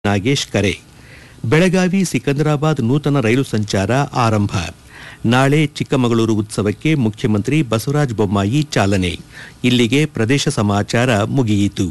ನಾಗೇಶ್ ಕರೆ ಬೆಳಗಾವಿ ಸಿಕಂದರಾಬಾದ್ ನೂತನ ರೈಲು ಸಂಚಾರ ಆರಂಭ ನಾಳೆ ಚಿಕ್ಕಮಗಳೂರು ಉತ್ಸವಕ್ಕೆ ಮುಖ್ಯಮಂತ್ರಿ ಬಸವರಾಜ ಬೊಮ್ಮಾಯಿ ಚಾಲನೆ ಇಲ್ಲಿಗೆ ಪ್ರದೇಶ ಸಮಾಚಾರ ಮುಗಿಯಿತು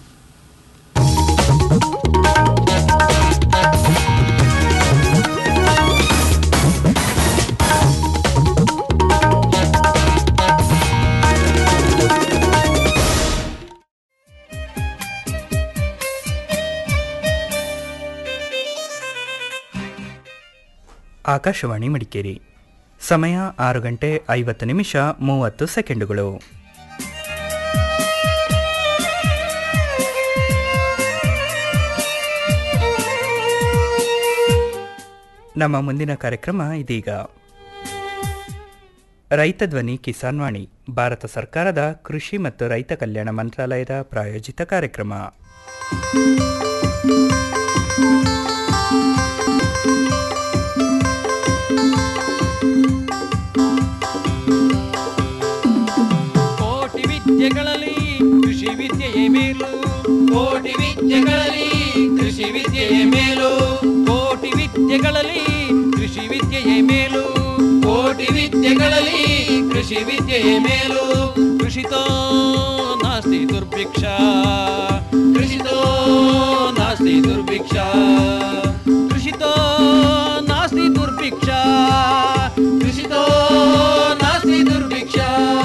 ಆಕಾಶವಾಣಿ ಮಡಿಕೇರಿ ಸಮಯ ಆರು ಗಂಟೆ ಐವತ್ತು ನಿಮಿಷ ಮೂವತ್ತು ಸೆಕೆಂಡುಗಳು ನಮ್ಮ ಮುಂದಿನ ಕಾರ್ಯಕ್ರಮ ಇದೀಗ ರೈತ ಧ್ವನಿ ಕಿಸಾನ್ ವಾಣಿ ಭಾರತ ಸರ್ಕಾರದ ಕೃಷಿ ಮತ್ತು ರೈತ ಕಲ್ಯಾಣ ಮಂತ್ರಾಲಯದ ಪ್ರಾಯೋಜಿತ ಕಾರ್ಯಕ್ರಮ ಕೋಟಿ ವಿದ್ಯೆಗಳಲ್ಲಿ ಕೃಷಿ ವಿದ್ಯೆಯೇ ಮೇಲು ಕೋಟಿ ವಿದ್ಯೆಗಳಲ್ಲಿ ಕೃಷಿ ವಿದ್ಯೆಯೇ ಮೇಲು ಕೋಟಿ ವಿದ್ಯೆಗಳಲ್ಲಿ ಕೃಷಿ ವಿದ್ಯೆಯೇ ಮೇಲು ಕೋಟಿ ವಿದ್ಯೆಗಳಲ್ಲಿ ಕೃಷಿ ವಿದ್ಯೆಯೇ ಮೇಲು ಕೃಷಿತೋ ನಾಸ್ತಿ ದುರ್ಭಿಕ್ಷ ಕೃಷಿತೋ ನಾಸ್ತಿ ದುರ್ಭಿಕ್ಷ ಕೃಷಿತೋ ನಾಸ್ತಿ ದುರ್ಭಿಕ್ಷ ಕೃಷಿತೋ ನಾಸ್ತಿ ದುರ್ಭಿಕ್ಷ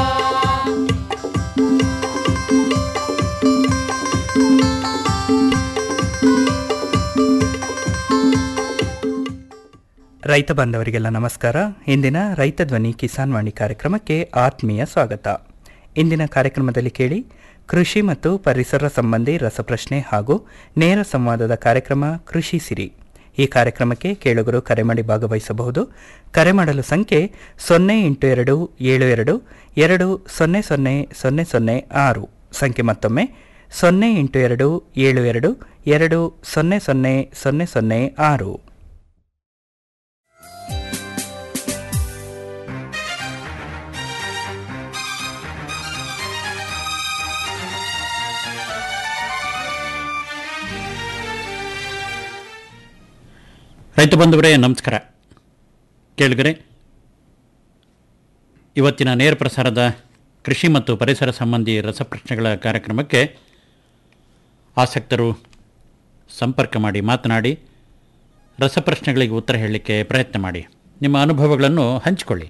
ರೈತ ಬಾಂಧವರಿಗೆಲ್ಲ ನಮಸ್ಕಾರ ಇಂದಿನ ರೈತ ಧ್ವನಿ ಕಿಸಾನ್ ವಾಣಿ ಕಾರ್ಯಕ್ರಮಕ್ಕೆ ಆತ್ಮೀಯ ಸ್ವಾಗತ ಇಂದಿನ ಕಾರ್ಯಕ್ರಮದಲ್ಲಿ ಕೇಳಿ ಕೃಷಿ ಮತ್ತು ಪರಿಸರ ಸಂಬಂಧಿ ರಸಪ್ರಶ್ನೆ ಹಾಗೂ ನೇರ ಸಂವಾದದ ಕಾರ್ಯಕ್ರಮ ಕೃಷಿ ಸಿರಿ ಈ ಕಾರ್ಯಕ್ರಮಕ್ಕೆ ಕೇಳುಗರು ಕರೆ ಮಾಡಿ ಭಾಗವಹಿಸಬಹುದು ಕರೆ ಮಾಡಲು ಸಂಖ್ಯೆ ಸೊನ್ನೆ ಎಂಟು ಎರಡು ಏಳು ಎರಡು ಎರಡು ಸೊನ್ನೆ ಸೊನ್ನೆ ಸೊನ್ನೆ ಸೊನ್ನೆ ಆರು ಸಂಖ್ಯೆ ಮತ್ತೊಮ್ಮೆ ಸೊನ್ನೆ ಎಂಟು ಎರಡು ಏಳು ಎರಡು ಎರಡು ಸೊನ್ನೆ ಸೊನ್ನೆ ಸೊನ್ನೆ ಸೊನ್ನೆ ಆರು ರೈತ ಬಂಧುವರೇ ನಮಸ್ಕಾರ ಕೇಳಿಗರೆ ಇವತ್ತಿನ ನೇರ ಪ್ರಸಾರದ ಕೃಷಿ ಮತ್ತು ಪರಿಸರ ಸಂಬಂಧಿ ರಸಪ್ರಶ್ನೆಗಳ ಕಾರ್ಯಕ್ರಮಕ್ಕೆ ಆಸಕ್ತರು ಸಂಪರ್ಕ ಮಾಡಿ ಮಾತನಾಡಿ ರಸಪ್ರಶ್ನೆಗಳಿಗೆ ಉತ್ತರ ಹೇಳಲಿಕ್ಕೆ ಪ್ರಯತ್ನ ಮಾಡಿ ನಿಮ್ಮ ಅನುಭವಗಳನ್ನು ಹಂಚಿಕೊಳ್ಳಿ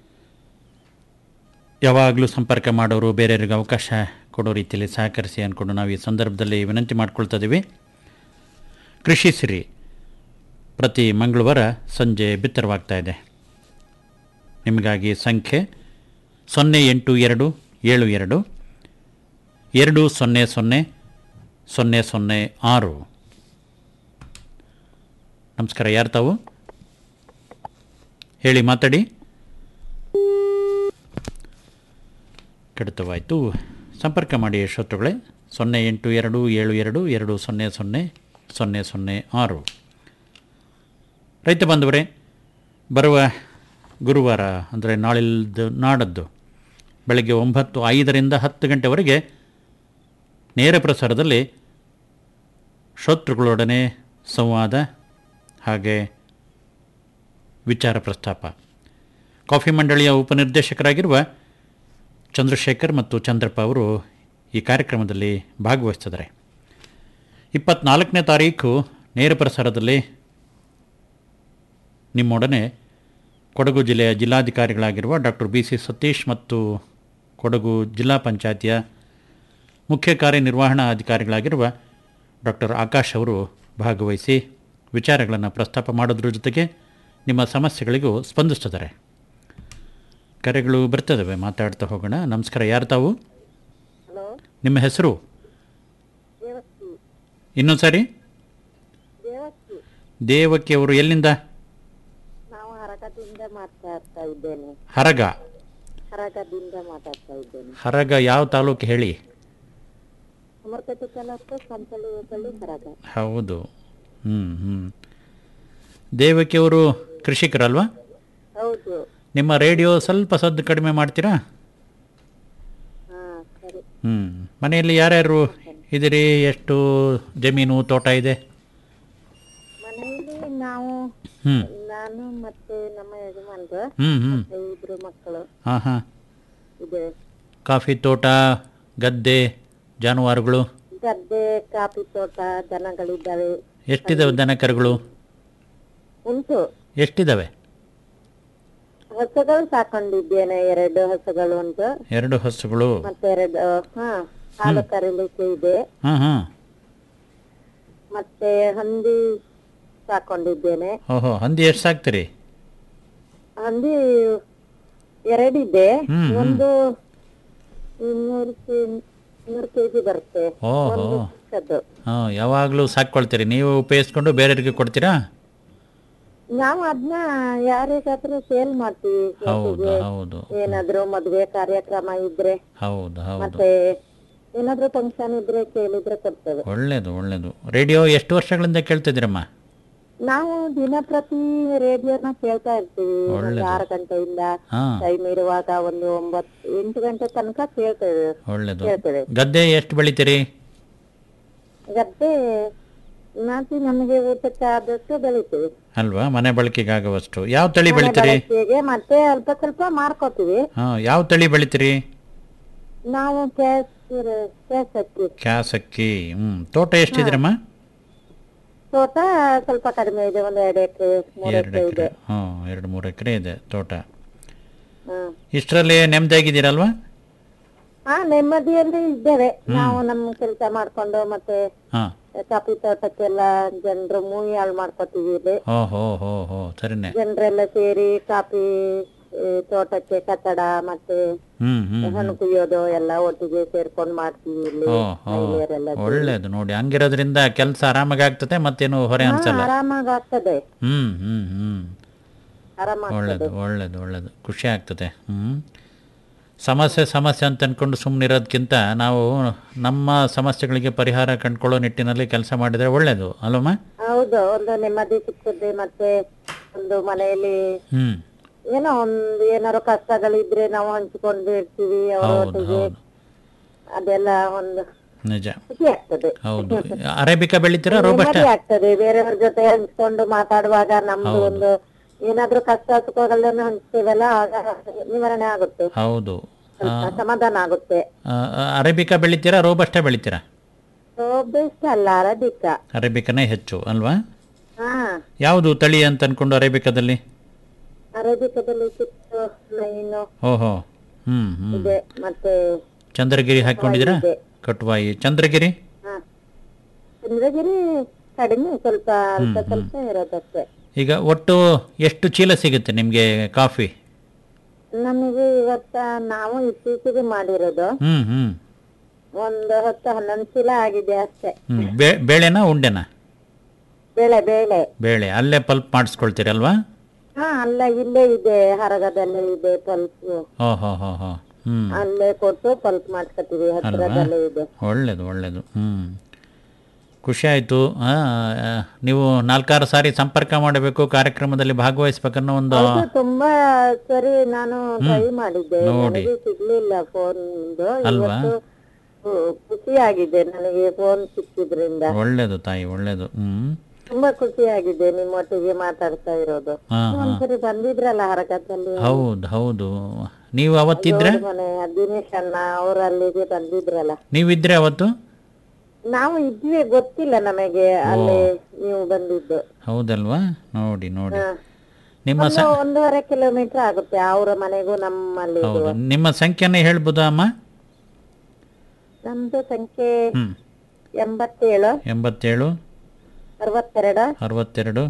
ಯಾವಾಗಲೂ ಸಂಪರ್ಕ ಮಾಡೋರು ಬೇರೆಯವರಿಗೆ ಅವಕಾಶ ಕೊಡೋ ರೀತಿಯಲ್ಲಿ ಸಹಕರಿಸಿ ಅಂದ್ಕೊಂಡು ನಾವು ಈ ಸಂದರ್ಭದಲ್ಲಿ ವಿನಂತಿ ಮಾಡ್ಕೊಳ್ತಾ ಇದ್ದೀವಿ ಕೃಷಿ ಸಿರಿ ಪ್ರತಿ ಮಂಗಳವಾರ ಸಂಜೆ ಬಿತ್ತರವಾಗ್ತಾ ಇದೆ ನಿಮಗಾಗಿ ಸಂಖ್ಯೆ ಸೊನ್ನೆ ಎಂಟು ಎರಡು ಏಳು ಎರಡು ಎರಡು ಸೊನ್ನೆ ಸೊನ್ನೆ ಸೊನ್ನೆ ಸೊನ್ನೆ ಆರು ನಮಸ್ಕಾರ ಯಾರು ತಾವು ಹೇಳಿ ಮಾತಾಡಿ ಕಡಿತವಾಯಿತು ಸಂಪರ್ಕ ಮಾಡಿ ಶ್ರೋತೃಗಳೇ ಸೊನ್ನೆ ಎಂಟು ಎರಡು ಏಳು ಎರಡು ಎರಡು ಸೊನ್ನೆ ಸೊನ್ನೆ ಸೊನ್ನೆ ಸೊನ್ನೆ ಆರು ರೈತ ಬಾಂಧವರೇ ಬರುವ ಗುರುವಾರ ಅಂದರೆ ನಾಳಿಲ್ದು ನಾಡದ್ದು ಬೆಳಗ್ಗೆ ಒಂಬತ್ತು ಐದರಿಂದ ಹತ್ತು ಗಂಟೆವರೆಗೆ ನೇರ ಪ್ರಸಾರದಲ್ಲಿ ಶ್ರೋತೃಗಳೊಡನೆ ಸಂವಾದ ಹಾಗೆ ವಿಚಾರ ಪ್ರಸ್ತಾಪ ಕಾಫಿ ಮಂಡಳಿಯ ಉಪನಿರ್ದೇಶಕರಾಗಿರುವ ಚಂದ್ರಶೇಖರ್ ಮತ್ತು ಚಂದ್ರಪ್ಪ ಅವರು ಈ ಕಾರ್ಯಕ್ರಮದಲ್ಲಿ ಭಾಗವಹಿಸ್ತಿದ್ದಾರೆ ಇಪ್ಪತ್ನಾಲ್ಕನೇ ತಾರೀಕು ನೇರ ಪ್ರಸಾರದಲ್ಲಿ ನಿಮ್ಮೊಡನೆ ಕೊಡಗು ಜಿಲ್ಲೆಯ ಜಿಲ್ಲಾಧಿಕಾರಿಗಳಾಗಿರುವ ಡಾಕ್ಟರ್ ಬಿ ಸಿ ಸತೀಶ್ ಮತ್ತು ಕೊಡಗು ಜಿಲ್ಲಾ ಪಂಚಾಯತಿಯ ಮುಖ್ಯ ಕಾರ್ಯನಿರ್ವಹಣಾ ಅಧಿಕಾರಿಗಳಾಗಿರುವ ಡಾಕ್ಟರ್ ಆಕಾಶ್ ಅವರು ಭಾಗವಹಿಸಿ ವಿಚಾರಗಳನ್ನು ಪ್ರಸ್ತಾಪ ಮಾಡೋದ್ರ ಜೊತೆಗೆ ನಿಮ್ಮ ಸಮಸ್ಯೆಗಳಿಗೂ ಸ್ಪಂದಿಸ್ತಿದ್ದಾರೆ ಕರೆಗಳು ಬರ್ತದವೆ ಮಾತಾಡ್ತಾ ಹೋಗೋಣ ನಮಸ್ಕಾರ ಯಾರು ತಾವು ಹಲೋ ನಿಮ್ಮ ಹೆಸರು ದೇವಸ್ತಿ ಇನ್ನೊಂದು ಸಾರಿ ದೇವಸ್ತಿ ದೇವಕ್ಕೆ ಅವರು ಎಲ್ಲಿಂದ ನಾವು ಹರಕದಿಂದ ಮಾತಾಡ್ತಾ ಇದ್ದೇನೆ ಹರಗ ಹರಕದಿಂದ ಮಾತಾಡ್ತಾ ಇದ್ದೇನೆ ಹರಗ ಯಾವ ತಾಲೂಕು ಹೇಳಿ ಅಮರ್ಕತೆ ಕಲತ್ತು ಸಂತಳು ಹರಗ ಹೌದು ಹ್ಞೂ ಹ್ಞೂ ದೇವಕ್ಕೆ ಅವರು ಕೃಷಿಕರಲ್ವಾ ಹೌದು ನಿಮ್ಮ ರೇಡಿಯೋ ಸ್ವಲ್ಪ ಸದ್ದು ಕಡಿಮೆ ಮಾಡ್ತೀರಾ ಹಾ ಸರಿ ಹ್ಞೂ ಮನೆಯಲ್ಲಿ ಯಾರ್ಯಾರು ಇದ್ದೀರಿ ಎಷ್ಟು ಜಮೀನು ತೋಟ ಇದೆ ನಾವು ಹ್ಮ್ ನಾನು ಮತ್ತೆ ನಮ್ಮ ಯಜಮಾನ್ರು ಹ್ಮ್ ಹ್ಮ್ ಮತ್ತೆ ಇಬ್ರು ಮಕ್ಕಳು ಹಾಂ ಹಾಂ ಇದೆ ಕಾಫಿ ತೋಟ ಗದ್ದೆ ಜಾನುವಾರುಗಳು ಗದ್ದೆ ಕಾಫಿ ತೋಟ ದನಗಳಿದ್ದಾವೆ ಎಷ್ಟಿದಾವೆ ದನ ಕರುಗಳು ಉಂಟು ಎಷ್ಟಿದಾವೆ ಹಸುಗಳು ಸಾಕೊಂಡಿದ್ದೇನೆ ಎರಡು ಹಸುಗಳು ಉಂಟು ಎರಡು ಹಸುಗಳು ಮತ್ತೆ ಎರಡು ಹಾ ಹಾಲು ಕರೀಲಿಕ್ಕೆ ಇದೆ ಹಾಂ ಹಾಂ ಮತ್ತೆ ಹಂದಿ ಸಾಕೊಂಡಿದ್ದೇನೆ ಓಹೋ ಹಂದಿ ಎಷ್ಟು ಸಾಕ್ತೀರಿ ಹಂದಿ ಎರಡಿದೆ ಹ್ಮ್, ಹ್ಮ್. ಒಂದು ಇನ್ನೂರು ಕೆ- ಇನ್ನೂರು ಕೆಜಿ ಬರುತ್ತೆ ಓಹೋ ಒಂದು ಚಿಕ್ಕದು ಹಾಂ ಯಾವಾಗಲೂ ಸಾಕ್ಕೊಳ್ತೀರಿ ನೀವು ಉಪಯೋಗಿಸ್ಕೊಂಡು ಬೇರೆಯವ್ರಿಗೆ ಕೊಡ್ತೀರಾ ನಾವು ಅದನ್ನ ಯಾರಿಗಾದ್ರೂ ಸೇಲ್ ಮಾಡ್ತೀವಿ ಹೌದು ಜೊತೆಗೆ ಹೌದು ಏನಾದ್ರೂ ಮದ್ವೆ ಕಾರ್ಯಕ್ರಮ ಇದ್ರೆ ಹೌದು ಹೌದು ಮತ್ತೆ ಏನಾದ್ರೂ ಫಂಕ್ಷನ್ ಇದ್ರೆ ಕೇಳಿದ್ರೆ ಕೊಡ್ತೇವೆ ಒಳ್ಳೇದು ಒಳ್ಳೇದು ರೇಡಿಯೋ ಎಷ್ಟು ವರ್ಷಗಳಿಂದ ಕೇಳ್ತಿದ್ದೀರಮ್ಮ ನಾವು ದಿನಪ್ರತಿ ರೇಡಿಯೋನ ಕೇಳ್ತಾ ಇರ್ತೀವಿ ಒಂದು ಒಳ್ಳೇದು. ಆರು ಗಂಟೆಯಿಂದ ಹಾಂ ಟೈಮ್ ಇರುವಾಗ ಒಂದು ಒಂಬತ್ತು ಎಂಟು ಗಂಟೆ ತನಕ ಕೇಳ್ತೇವೆ ಒಳ್ಳೇದು ಕೇಳ್ತೇವೆ ಗದ್ದೆ ಎಷ್ಟು ಬೆಳಿತೀರಿ ಗದ್ದೆ ನಾಟಿ ನಮಗೆ ಊಟಕ್ಕೆ ಆದಷ್ಟು ಬೆಳಿತೀವಿ ಅಲ್ವಾ ಮನೆ ಬಳಕೆಗಾಗುವಷ್ಟು ಯಾವ ತಳಿ ಮನೆ ಬೆಳಿತೀರಿ ಬಳಕೆಗೆ ಮತ್ತೆ ಅಲ್ಪ ಸ್ವಲ್ಪ ಮಾರ್ಕೋತೀವಿ ಹಾಂ ಯಾವ ತಳಿ ಬೆಳಿತೀರಿ ನಾವು ಕ್ಯಾಸ್ ಕ್ಯಾಸ್ ಅಕ್ಕಿ ಕ್ಯಾಸಕ್ಕಿ ಹ್ಞೂ ತೋಟ ಎಷ್ಟಿದ್ರಮ್ಮ ತೋಟ ಸ್ವಲ್ಪ ಕಡಿಮೆ ಇದೆ ಒಂದು ಎರಡು ಎಕರೆ ಮೂರು ಎರಡು ಎಕರೆ ಎಕರೆ ಇದೆ ಹಾಂ ಎರಡು ಮೂರು ಎಕರೆ ಇದೆ ತೋಟ ಹ್ಮ್ ಇಷ್ಟರಲ್ಲಿ ನೆಮ್ಮದಿಯಾಗಿದ್ದೀರಲ್ವಾ ಹಾ ನೆಮ್ಮದಿಯಲ್ಲಿ ಇದ್ದೇವೆ ನಾವು ನಮ್ಮ ಕೆಲಸ ಮಾಡ್ಕೊಂಡು ಮತ್ತೆ ಹಾಂ ಕಾಫಿ ತೋಟಕ್ಕೆಲ್ಲ ಜನರು ಮೂವಿ ಹಾಳು ಮಾಡ್ಕೊತೀವಿ ಇಲ್ಲಿ ಓ ಹೋ ಹೋ ಹೋ ಸರಿನೇ ಜನರೆಲ್ಲ ಸೇರಿ ಕಾಫಿ ಈ, ತೋಟಕ್ಕೆ ಕಟ್ಟಡ ಮತ್ತೆ ಹ್ಞೂ ಹ್ಞೂ ಹಣ್ಣು ಕುಯ್ಯೋದು ಎಲ್ಲ ಒಟ್ಟಿಗೆ ಸೇರ್ಕೊಂಡು ಮಾಡ್ತೀವಿ ಇಲ್ಲಿ ಓ ಹೋ ಮಹಿಳೆಯರೆಲ್ಲ ಒಳ್ಳೇದು ನೋಡಿ ಹಂಗಿರೋದ್ರಿಂದ ಕೆಲಸ ಆರಾಮಾಗಿ ಆಗ್ತದೆ ಮತ್ತೇನು ಹೊರೆ ಹಾ, ಅನ್ಸಲ್ಲ ಆರಾಮಾಗಿ ಆಗ್ತದೆ ಹ್ಞೂ ಹ್ಞೂ ಹ್ಞೂ ಆರಾಮಾಗ್ತದೆ ಒಳ್ಳೇದು ಒಳ್ಳೇದು ಒಳ್ಳೇದು ಖುಷಿ ಆಗ್ತದೆ ಹ್ಞೂ ಸಮಸ್ಯೆ ಸಮಸ್ಯೆ ಅಂತ ಅಂದ್ಕೊಂಡು ಸುಮ್ಮನಿರೋದಕ್ಕಿಂತ ನಾವು ನಮ್ಮ ಸಮಸ್ಯೆಗಳಿಗೆ ಪರಿಹಾರ ಕಂಡುಕೊಳ್ಳೋ ನಿಟ್ಟಿನಲ್ಲಿ ಕೆಲಸ ಮಾಡಿದರೆ ಒಳ್ಳೆಯದು ಅಲ್ಲಮ್ಮ ಹೌದು ಒಂದು ನೆಮ್ಮದಿ ಸಿಗ್ತದೆ ಮತ್ತೆ ಒಂದು ಮನೆಯಲ್ಲಿ ಹ್ಞೂ ಏನೋ ಒಂದು ಏನಾರು ಕಷ್ಟಗಳಿದ್ರೆ ನಾವು ಹಂಚಿಕೊಂಡು ಇರ್ತೀವಿ ಹೌದು ಅವರೊಟ್ಟಿಗೆ ಹೌದು ಅದೆಲ್ಲ ಒಂದು ನಿಜ ಖುಷಿ ಆಗ್ತದೆ ಹೌದು ಅರೇಬಿಕಾ ಬೆಳಿತೀರಾ ರೋಬಸ್ಟ ನೆಮ್ಮದಿ ಆಗ್ತದೆ ಬೇರೆಯವ್ರ ಜೊತೆ ಹಂಚ್ಕೊಂಡು ಮಾತಾಡುವಾಗ ನಮ್ದು ಹೌದು. ಒಂದು ಏನಾದ್ರೂ ಕಷ್ಟ ಸುಖಗಳನ್ನ ಹಂಚ್ತೀವಲ್ಲ ಆಗ ನಿವಾರಣೆ ಆಗುತ್ತೆ ಹೌದು ಸ್ವಲ್ಪ ಸಮಾಧಾನ ಆಗುತ್ತೆ ಆ, ಆ, ಅರೇಬಿಕಾ ಬೆಳಿತೀರಾ ರೋಬಸ್ಟ ಬೆಳಿತೀರಾ ಸೊ ಬೆಸ್ಟ್ ಅಲ್ಲ ಅರಬಿಕ ಅರೇಬಿಕನೇ ಹೆಚ್ಚು ಅಲ್ವಾ ಹಾ ಯಾವುದು ತಳಿ ಅಂತ ಅನ್ಕೊಂಡು ಅರೇಬಿಕಾದಲ್ಲಿ ಅರೇಬಿಕದಲ್ಲಿ ಚಿಕ್ಕ ಮೈನು ಓಹೋ ಹ್ಞೂ ಹ್ಞೂ ಇದೆ ಮತ್ತೆ ಚಂದ್ರಗಿರಿ ಹಾಕ್ಕೊಂಡಿದ್ದೀರಾ ಇದೆ. ಕಟ್ವಾಯಿ ಚಂದ್ರಗಿರಿ ಹಾ ಚಂದ್ರಗಿರಿ ಕಡಿಮೆ ಸ್ವಲ್ಪ ಅಲ್ಪ ಸ್ವಲ್ಪ ಇರೋದಕ್ಕೆ ಈಗ ಒಟ್ಟು ಎಷ್ಟು ಚೀಲ ಸಿಗುತ್ತೆ ನಿಮಗೆ ಕಾಫಿ ನಮಗೆ ಇವತ್ತ ನಾವು ಇತ್ತೀಚೆಗೆ ಮಾಡಿರೋದು ಹ್ಞೂ ಹ್ಞೂ ಒಂದು ಹತ್ತು ಹನ್ನೊಂದು ಚೀಲ ಆಗಿದೆ ಅಷ್ಟೇ ಹ್ಞೂ ಬೇ ಬೇಳೆನಾ ಉಂಡೆನಾ ಬೇಳೆ ಬೇಳೆ ಬೇಳೆ ಅಲ್ಲೇ ಪಲ್ಪ್ ಮಾಡಿಸ್ಕೊಳ್ತೀರಲ್ವಾ ಹಾ ಅಲ್ಲ ಇಲ್ಲೇ ಇದೆ ಹರಗದಲ್ಲೇ ಇದೆ ಪಲ್ಪ್ ಓ ಹೋ ಹೋ ಹೋ ಹ್ಞೂ ಅಲ್ಲೇ ಕೊಟ್ಟು ಪಲ್ಪ್ ಮಾಡ್ಕೊತೀವಿ ಹತ್ರದಲ್ಲೇ ಇದೆ ಒಳ್ಳೇದು ಒಳ್ಳೇದು ಹ್ಞೂ ಖುಷಿ ಆಯಿತು ನೀವು ನಾಲ್ಕಾರು ಸಾರಿ ಸಂಪರ್ಕ ಮಾಡಬೇಕು ಕಾರ್ಯಕ್ರಮದಲ್ಲಿ ಭಾಗವಹಿಸ್ಬೇಕನ್ನೋ ಒಂದು ಹೌದು ತುಂಬಾ ಸರಿ ನಾನು ಟ್ರೈ ಮಾಡಿದ್ದೆ ನೋಡಿ. ನನಗೆ ಸಿಗ್ಲಿಲ್ಲ ಫೋನ್ ಅಲ್ವಾ? ಇವತ್ತು ಹ್ಮ್, ಖುಷಿ ಆಗಿದೆ ನನಗೆ ಫೋನ್ ಸಿಕ್ಕಿದ್ರಿಂದ ಒಳ್ಳೇದು ತಾಯಿ ಒಳ್ಳೇದು ಹ್ಞೂ ತುಂಬಾ ಖುಷಿ ಆಗಿದೆ ನಿಮ್ಮೊಟ್ಟಿಗೆ ಮಾತಾಡ್ತಾ ಇರೋದು ಹಾಂ ಹಾಂ ಒಂದ್ಸರಿ ಬಂದಿದ್ರಲ್ಲ ಹರಕದಲ್ಲಿ ಹೌದು ಹೌದು ನೀವು ಅವತ್ತಿದ್ರೆ ಮನೆ ದಿನೇಶ್ ಅಣ್ಣ ಅವ್ರ ಅಲ್ಲಿಗೆ ಬಂದಿದ್ರಲ್ಲ ನೀವಿದ್ರೆ ಅವತ್ತು ನಾವು ಇದ್ವಿ ಗೊತ್ತಿಲ್ಲ ನಮಗೆ ಅಲ್ಲಿ ನೀವು ಬಂದಿದ್ದು ಹೌದಲ್ವಾ ನೋಡಿ ನೋಡಿ ಹಾ. ನಿಮ್ಮ ಒಂದು ಒಂದೂವರೆ ಕಿಲೋಮೀಟರ್ ಆಗುತ್ತೆ ಅವ್ರ ಮನೆಗೂ ನಮ್ಮಲ್ಲಿ ಹೌದು ನಿಮ್ಮ ಸಂಖ್ಯೆನೇ ಹೇಳ್ಬೋದಾ ಅಮ್ಮ ನಮ್ದು ಸಂಖ್ಯೆ ಹ್ಞೂ ಎಂಬತ್ತೇಳು ಎಂಬತ್ತೇಳು ಅರವತ್ತೆರಡು ಅರವತ್ತೆರಡು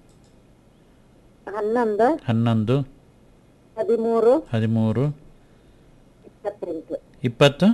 ಹನ್ನೊಂದು ಹನ್ನೊಂದು ಹದಿಮೂರು ಹದಿಮೂರು ಇಪ್ಪತ್ತೆಂಟು ಇಪ್ಪತ್ತು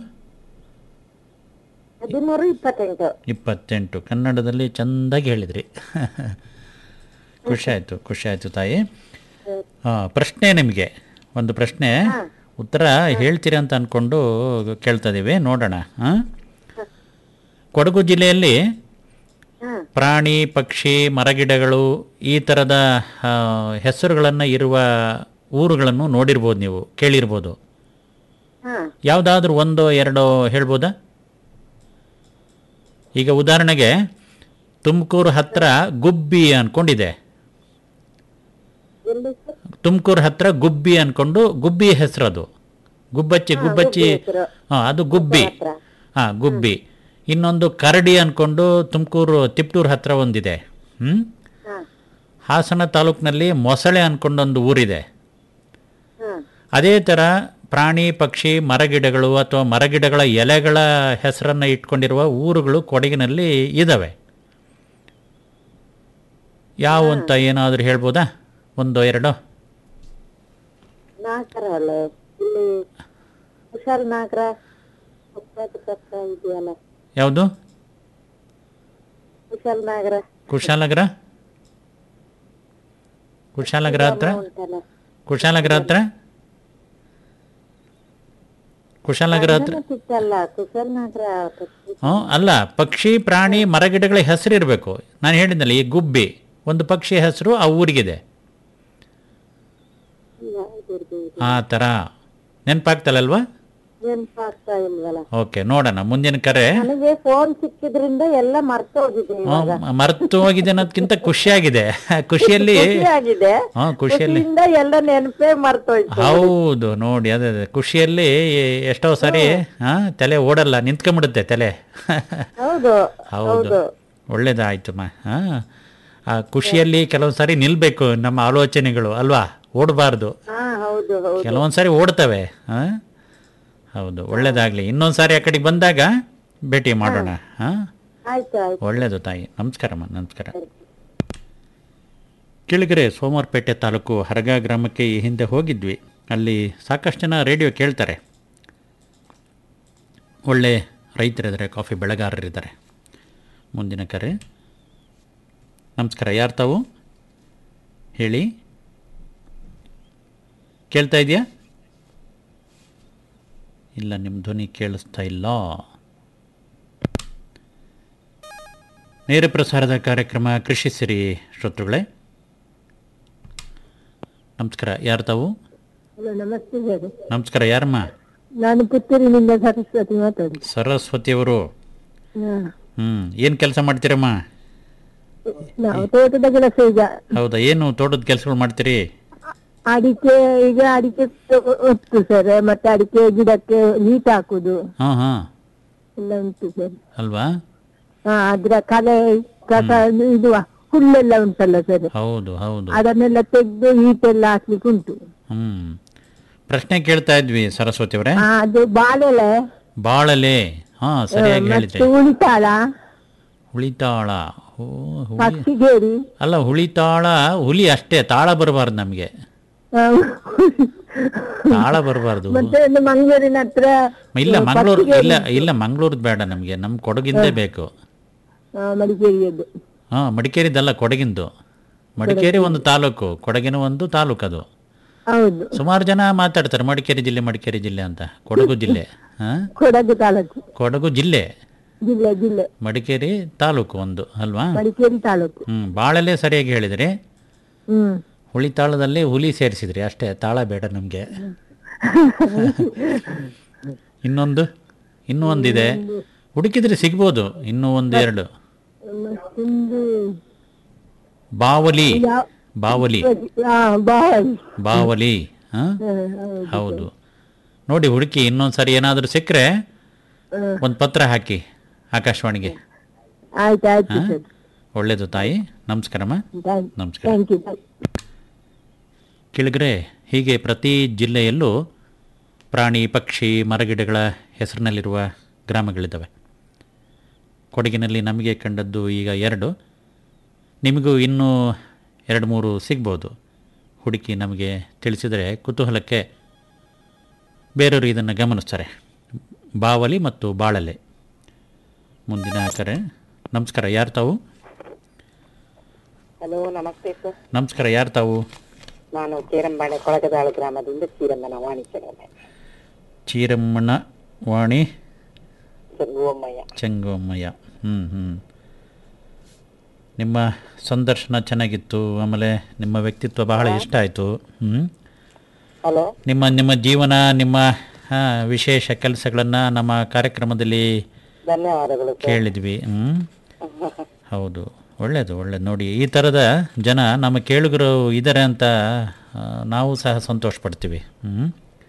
ಹದಿಮೂರು ಇಪ್ಪತ್ತೆಂಟು ಇಪ್ಪತ್ತೆಂಟು ಕನ್ನಡದಲ್ಲಿ ಚೆಂದಾಗಿ ಹೇಳಿದ್ರಿ ಖುಷಿ ಆಯಿತು ಖುಷಿ ಆಯಿತು ತಾಯಿ ಹಾಂ ಪ್ರಶ್ನೆ ನಿಮಗೆ ಒಂದು ಪ್ರಶ್ನೆ ಉತ್ತರ ಹೇಳ್ತೀರಾ ಅಂತ ಅಂದ್ಕೊಂಡು ಕೇಳ್ತಾ ಇದ್ದೀವಿ ನೋಡೋಣ ಹಾಂ ಕೊಡಗು ಜಿಲ್ಲೆಯಲ್ಲಿ ಹಾ ಪ್ರಾಣಿ ಪಕ್ಷಿ ಮರಗಿಡಗಳು ಈ ಥರದ ಹೆಸರುಗಳನ್ನು ಇರುವ ಊರುಗಳನ್ನು ನೋಡಿರ್ಬೋದು ನೀವು ಕೇಳಿರ್ಬೋದು ಹಾ ಯಾವುದಾದ್ರೂ ಒಂದೋ ಎರಡೋ ಹೇಳ್ಬೋದಾ ಈಗ ಉದಾಹರಣೆಗೆ ತುಮಕೂರು ಹತ್ರ ಗುಬ್ಬಿ ಅಂದ್ಕೊಂಡಿದೆ ಎಲ್ಲಿ ಸರ್ ತುಮಕೂರು ಹತ್ರ ಗುಬ್ಬಿ ಅನ್ಕೊಂಡು ಗುಬ್ಬಿ ಹೆಸರದು ಗುಬ್ಬಚ್ಚಿ ಗುಬ್ಬಚ್ಚಿ ಹೆಸ್ರು. ಹಾಂ ಅದು ಗುಬ್ಬಿ ಹತ್ರ. ಹಾಂ ಗುಬ್ಬಿ ಇನ್ನೊಂದು ಕರಡಿ ಅನ್ಕೊಂಡು ತುಮಕೂರು ತಿಪ್ಟೂರು ಹತ್ರ ಒಂದಿದೆ ಹ್ಞೂ ಹಾ ಹಾಸನ ತಾಲೂಕಿನಲ್ಲಿ ಮೊಸಳೆ ಅನ್ಕೊಂಡೊಂದು ಊರಿದೆ ಹಾ ಅದೇ ಥರ ಪ್ರಾಣಿ ಪಕ್ಷಿ ಮರಗಿಡಗಳು ಅಥವಾ ಮರಗಿಡಗಳ ಎಲೆಗಳ ಹೆಸರನ್ನು ಇಟ್ಕೊಂಡಿರುವ ಊರುಗಳು ಕೊಡಗಿನಲ್ಲಿ ಇದ್ದಾವೆ ಯಾವ ಅಂತ ಏನಾದರೂ ಹೇಳ್ಬೋದಾ ಒಂದು ಎರಡು ನಾಗರ ಅಲ್ಲ ಇಲ್ಲಿ ಹುಷಾರ್ ನಾಗರ ಒಪ್ಪತ್ತು ಕಷ್ಟ ಇದೆಯಲ್ಲ ಯಾವುದು ಹುಷಾರ್ ನಾಗರ ಕುಶಾಲನಗರ ಕುಶಾಲನಗರ ಹತ್ರ ಉಂಟಲ್ಲ ಕುಶಾಲನಗರ ಹತ್ರ ಕುಶಾಲನಗರ ಹತ್ರ ಸಿಕ್ಕಲ್ಲ ಕುಶಾಲ್ ನಾಗರ ಹ್ಞೂ ಅಲ್ಲ ಪಕ್ಷಿ ಪ್ರಾಣಿ ಮರಗಿಡಗಳ ಹೆಸರು ಇರಬೇಕು ನಾನು ಹೇಳಿದ್ನಲ್ಲ ಈ ಗುಬ್ಬಿ ಒಂದು ಪಕ್ಷಿ ಹೆಸರು ಆ ಊರಿಗಿದೆ ಆ ಥರ ನೆನಪಾಗ್ತಲ್ಲಲ್ವಾ ನೆನ್ಪಾಗ್ತಾ ಇಲ್ವಲ್ಲ ಓಕೆ ನೋಡೋಣ ಮುಂದಿನ ಕರೆ ನನಗೆ ಫೋನ್ ಸಿಕ್ಕಿದ್ರಿಂದ ಎಲ್ಲ ಮರ್ತೋಗಿದೆ ಇವಾಗ ಹ್ಮ್, ಮರೆತು ಹೋಗಿದೆ ಅನ್ನೋದಕ್ಕಿಂತ ಖುಷಿಯಾಗಿದೆ ಖುಷಿಯಲ್ಲಿ ಆಗಿದೆ ಹಾಂ ಖುಷಿಯಲ್ಲಿ ಖುಷಿಯಿಂದ ಎಲ್ಲ ನೆನಪೇ ಮರ್ತೋಯ್ತು ಹೌದು ನೋಡಿ ಅದೇ ಅದೇ ಖುಷಿಯಲ್ಲಿ ಎಷ್ಟೋ ಸಾರಿ ಹಾ ತಲೆ ಓಡಲ್ಲ ನಿಂತ್ಕೊಂಡ್ಬಿಡುತ್ತೆ ತಲೆ ಹೌದು ಹೌದು ಒಳ್ಳೇದಾಯ್ತಮ್ಮ ಹಾ ಆ ಖುಷಿಯಲ್ಲಿ ಕೆಲವೊಂದು ಸಾರಿ ನಿಲ್ಬೇಕು ನಮ್ಮ ಆಲೋಚನೆಗಳು ಅಲ್ವಾ ಓಡಬಾರ್ದು ಹಾ ಹೌದು ಹೌದು ಕೆಲವೊಂದು ಸಾರಿ ಓಡ್ತವೆ ಹಾ ಹೌದು ಒಳ್ಳೇದಾಗಲಿ ಇನ್ನೊಂದು ಸಾರಿ ಆ ಕಡೆಗೆ ಬಂದಾಗ ಭೇಟಿ ಮಾಡೋಣ ಹಾ ಆಯ್ತು ಆಯ್ತು ಒಳ್ಳೆಯದು ತಾಯಿ ನಮಸ್ಕಾರಮ್ಮ ನಮಸ್ಕಾರ ಕೆಳಗರೆ ಸೋಮವಾರಪೇಟೆ ತಾಲೂಕು ಹರಗ ಗ್ರಾಮಕ್ಕೆ ಈ ಹಿಂದೆ ಹೋಗಿದ್ವಿ ಅಲ್ಲಿ ಸಾಕಷ್ಟು ಜನ ರೇಡಿಯೋ ಕೇಳ್ತಾರೆ ಒಳ್ಳೆ ರೈತರಿದ್ದಾರೆ ಕಾಫಿ ಬೆಳೆಗಾರರಿದ್ದಾರೆ ಮುಂದಿನ ಕರೆ ನಮಸ್ಕಾರ ಯಾರು ತಾವು ಹೇಳಿ ಕೇಳ್ತಾ ಇದೆಯಾ ಇಲ್ಲ ನಿಮ್ಮ ಧ್ವನಿ ಕೇಳಿಸ್ತಾ ಇಲ್ಲ ನೇರ ಪ್ರಸಾರದ ಕಾರ್ಯಕ್ರಮ ಕೃಷಿ ಸಿರಿ ಶ್ರೋತೃಗಳೇ ನಮಸ್ಕಾರ ಯಾರು ತಾವು ಹಲೋ ನಮಸ್ತೆ ಸರ್ ನಮಸ್ಕಾರ ಯಾರಮ್ಮ ನಾನು ಪುತ್ತೂರಿನಿಂದ ಸರಸ್ವತಿ ಮಾತಾಡಿ ಸರಸ್ವತಿಯವರು ಹ್ಞೂ ಏನು ಕೆಲಸ ಮಾಡ್ತೀರಮ್ಮ ನಾವು ತೋಟದ ಕೆಲಸ ಈಗ ಹೌದಾ ಏನು ತೋಟದ ಕೆಲಸಗಳು ಮಾಡ್ತೀರಿ ಅಡಿಕೆ ಈಗ ಅಡಿಕೆ ಉಂಟು ಸರ್ ಮತ್ತೆ ಅಡಿಕೆ ಗಿಡಕ್ಕೆ ನೀಟ್ ಹಾಕುದು ಹಾಂ ಹಾಂ ಎಲ್ಲ ಉಂಟು ಸರ್ ಅಲ್ವಾ ಹಾ ಅದ್ರ ಕಲೆ ಕಸ ಇದು ಹುಲ್ಲೆಲ್ಲ ಉಂಟಲ್ಲ ಸರ್ ಹೌದು ಹೌದು ಅದನ್ನೆಲ್ಲ ತೆಗೆದು ಈಟೆಲ್ಲ ಹಾಕ್ಲಿಕ್ಕೆ ಉಂಟು ಹ್ಞೂ ಪ್ರಶ್ನೆ ಕೇಳ್ತಾ ಇದ್ವಿ ಸರಸ್ವತಿಯವರೇ ಆ, ಅದು ಬಾಳೆಲೆ ಬಾಳಲೆ ಹಾಂ ಸರಿಯಾಗಿ ಮತ್ತೆ ಹೇಳಿದ್ರಿ ಉಳಿತಾಳ ಹುಳಿತಾಳ ಓ ಹುಳಿ ಪಕ್ಷಿಗೇರಿ ಅಲ್ಲ ಹುಳಿತಾಳ ಹುಲಿ ಅಷ್ಟೇ ತಾಳ ಬರಬಾರ್ದು ನಮಗೆ ಆ, ತಾಳ ಬರಬಾರ್ದು ಮತ್ತೆ ಒಂದು ಮಂಗಳೂರಿನ ಹತ್ರ ಇಲ್ಲ ಮಂಗಳೂರು ಇಲ್ಲ ಇಲ್ಲ ಮಂಗಳೂರ್ದು ಬೇಡ ನಮಗೆ ನಮ್ಮ ಕೊಡಗಿಂದೇ ಬೇಕು ಆ, ಮಡಿಕೇರಿಯದ್ದು ಹಾಂ ಮಡಿಕೇರಿದಲ್ಲ ಕೊಡಗಿಂದು ಮಡಿಕೇರಿ ಒಂದು ತಾಲೂಕು ಕೊಡಗಿನ ಒಂದು ತಾಲೂಕು ಅದು ಹೌದು ಸುಮಾರು ಜನ ಮಾತಾಡ್ತಾರೆ ಮಡಿಕೇರಿ ಜಿಲ್ಲೆ ಮಡಿಕೇರಿ ಜಿಲ್ಲೆ ಅಂತ ಕೊಡಗು ಜಿಲ್ಲೆ ಹಾಂ ಕೊಡಗು ತಾಲೂಕು ಕೊಡಗು ಜಿಲ್ಲೆ ಜಿಲ್ಲೆ ಜಿಲ್ಲೆ ಮಡಿಕೇರಿ ತಾಲೂಕು ಒಂದು ಅಲ್ವಾ ಮಡಿಕೇರಿ ತಾಲೂಕು ಹ್ಞೂ ಬಾಳಲ್ಲೇ ಸರಿಯಾಗಿ ಹೇಳಿದ್ರಿ ಹ್ಮ್ ಹುಳಿ ತಾಳದಲ್ಲಿ ಹುಲಿ ಸೇರಿಸಿದ್ರಿ ಅಷ್ಟೇ ತಾಳ ಬೇಡ ನಮಗೆ ಇನ್ನೊಂದು ಇನ್ನೂ ಒಂದಿದೆ ಹುಡುಕಿದ್ರೆ ಸಿಗ್ಬೋದು ಇನ್ನೂ ಒಂದು ಎರಡು ಮತ್ತೊಂದು ಬಾವಲಿ ಯಾವ- ಬಾವಲಿ ಆ, ಬಾವಲಿ ಬಾವಲಿ ಹಾಂ ಹ, ಹೌದು. ಹೌದು ನೋಡಿ ಹುಡುಕಿ ಇನ್ನೊಂದು ಸಾರಿ ಏನಾದರೂ ಸಿಕ್ಕರೆ ಒಂದು ಪತ್ರ ಹಾಕಿ ಆಕಾಶವಾಣಿಗೆ ಆಯ್ತು ಆಯ್ತು ಹಾಂ ಸರ್ ಒಳ್ಳೇದು ತಾಯಿ ನಮಸ್ಕಾರಮ್ಮ ನಮಸ್ಕಾರ ಥ್ಯಾಂಕ್ ಯು ಕೆಳಗರೆ ಹೀಗೆ ಪ್ರತಿ ಜಿಲ್ಲೆಯಲ್ಲೂ ಪ್ರಾಣಿ ಪಕ್ಷಿ ಮರಗಿಡಗಳ ಹೆಸರಿನಲ್ಲಿರುವ ಗ್ರಾಮಗಳಿದ್ದಾವೆ ಕೊಡಗಿನಲ್ಲಿ ನಮಗೆ ಕಂಡದ್ದು ಈಗ ಎರಡು ನಿಮಗೂ ಇನ್ನೂ ಎರಡು ಮೂರು ಸಿಗ್ಬೋದು ಹುಡುಕಿ ನಮಗೆ ತಿಳಿಸಿದರೆ ಕುತೂಹಲಕ್ಕೆ ಬೇರೆಯವರು ಇದನ್ನು ಗಮನಿಸ್ತಾರೆ ಬಾವಲಿ ಮತ್ತು ಬಾಳಲೆ ಮುಂದಿನ ಕರೆ ನಮಸ್ಕಾರ ಯಾರು ತಾವು ಹಲೋ ನಮಸ್ತೆ ಸರ್ ನಮಸ್ಕಾರ ಯಾರು ತಾವು ನಾನು ಚೇರಂಬಾಳೆ ಕೊಳಗದಾಳು ಗ್ರಾಮದಿಂದ ಚೀರಮ್ಮನ ವಾಣಿಜ್ಯ ಚೀರಮ್ಮನ ವಾಣಿ ಗೋಮಯ್ಯ ಚೆಂಗೋಮಯ್ಯ ಹ್ಞೂ ಹ್ಞೂ ನಿಮ್ಮ ಸಂದರ್ಶನ ಚೆನ್ನಾಗಿತ್ತು ಆಮೇಲೆ ನಿಮ್ಮ ವ್ಯಕ್ತಿತ್ವ ಬಹಳ ಇಷ್ಟ ಆಯಿತು ಹ್ಞೂ ಹಲೋ ನಿಮ್ಮ ನಿಮ್ಮ ಜೀವನ ನಿಮ್ಮ ಆ, ವಿಶೇಷ ಕೆಲಸಗಳನ್ನು ನಮ್ಮ ಕಾರ್ಯಕ್ರಮದಲ್ಲಿ ಧನ್ಯವಾದಗಳು ಕೇಳಿದ್ವಿ ಹ್ಞೂ ಹೌದು ಒಳ್ಳೆಯದು ಒಳ್ಳೆಯದು ನೋಡಿ ಈ ಥರದ ಜನ ನಮ್ಮ ಕೇಳುಗರು ಇದ್ದಾರೆ ಅಂತ ಆ, ನಾವು ಸಹ ಸಂತೋಷ ಪಡ್ತೀವಿ ಹ್ಞೂ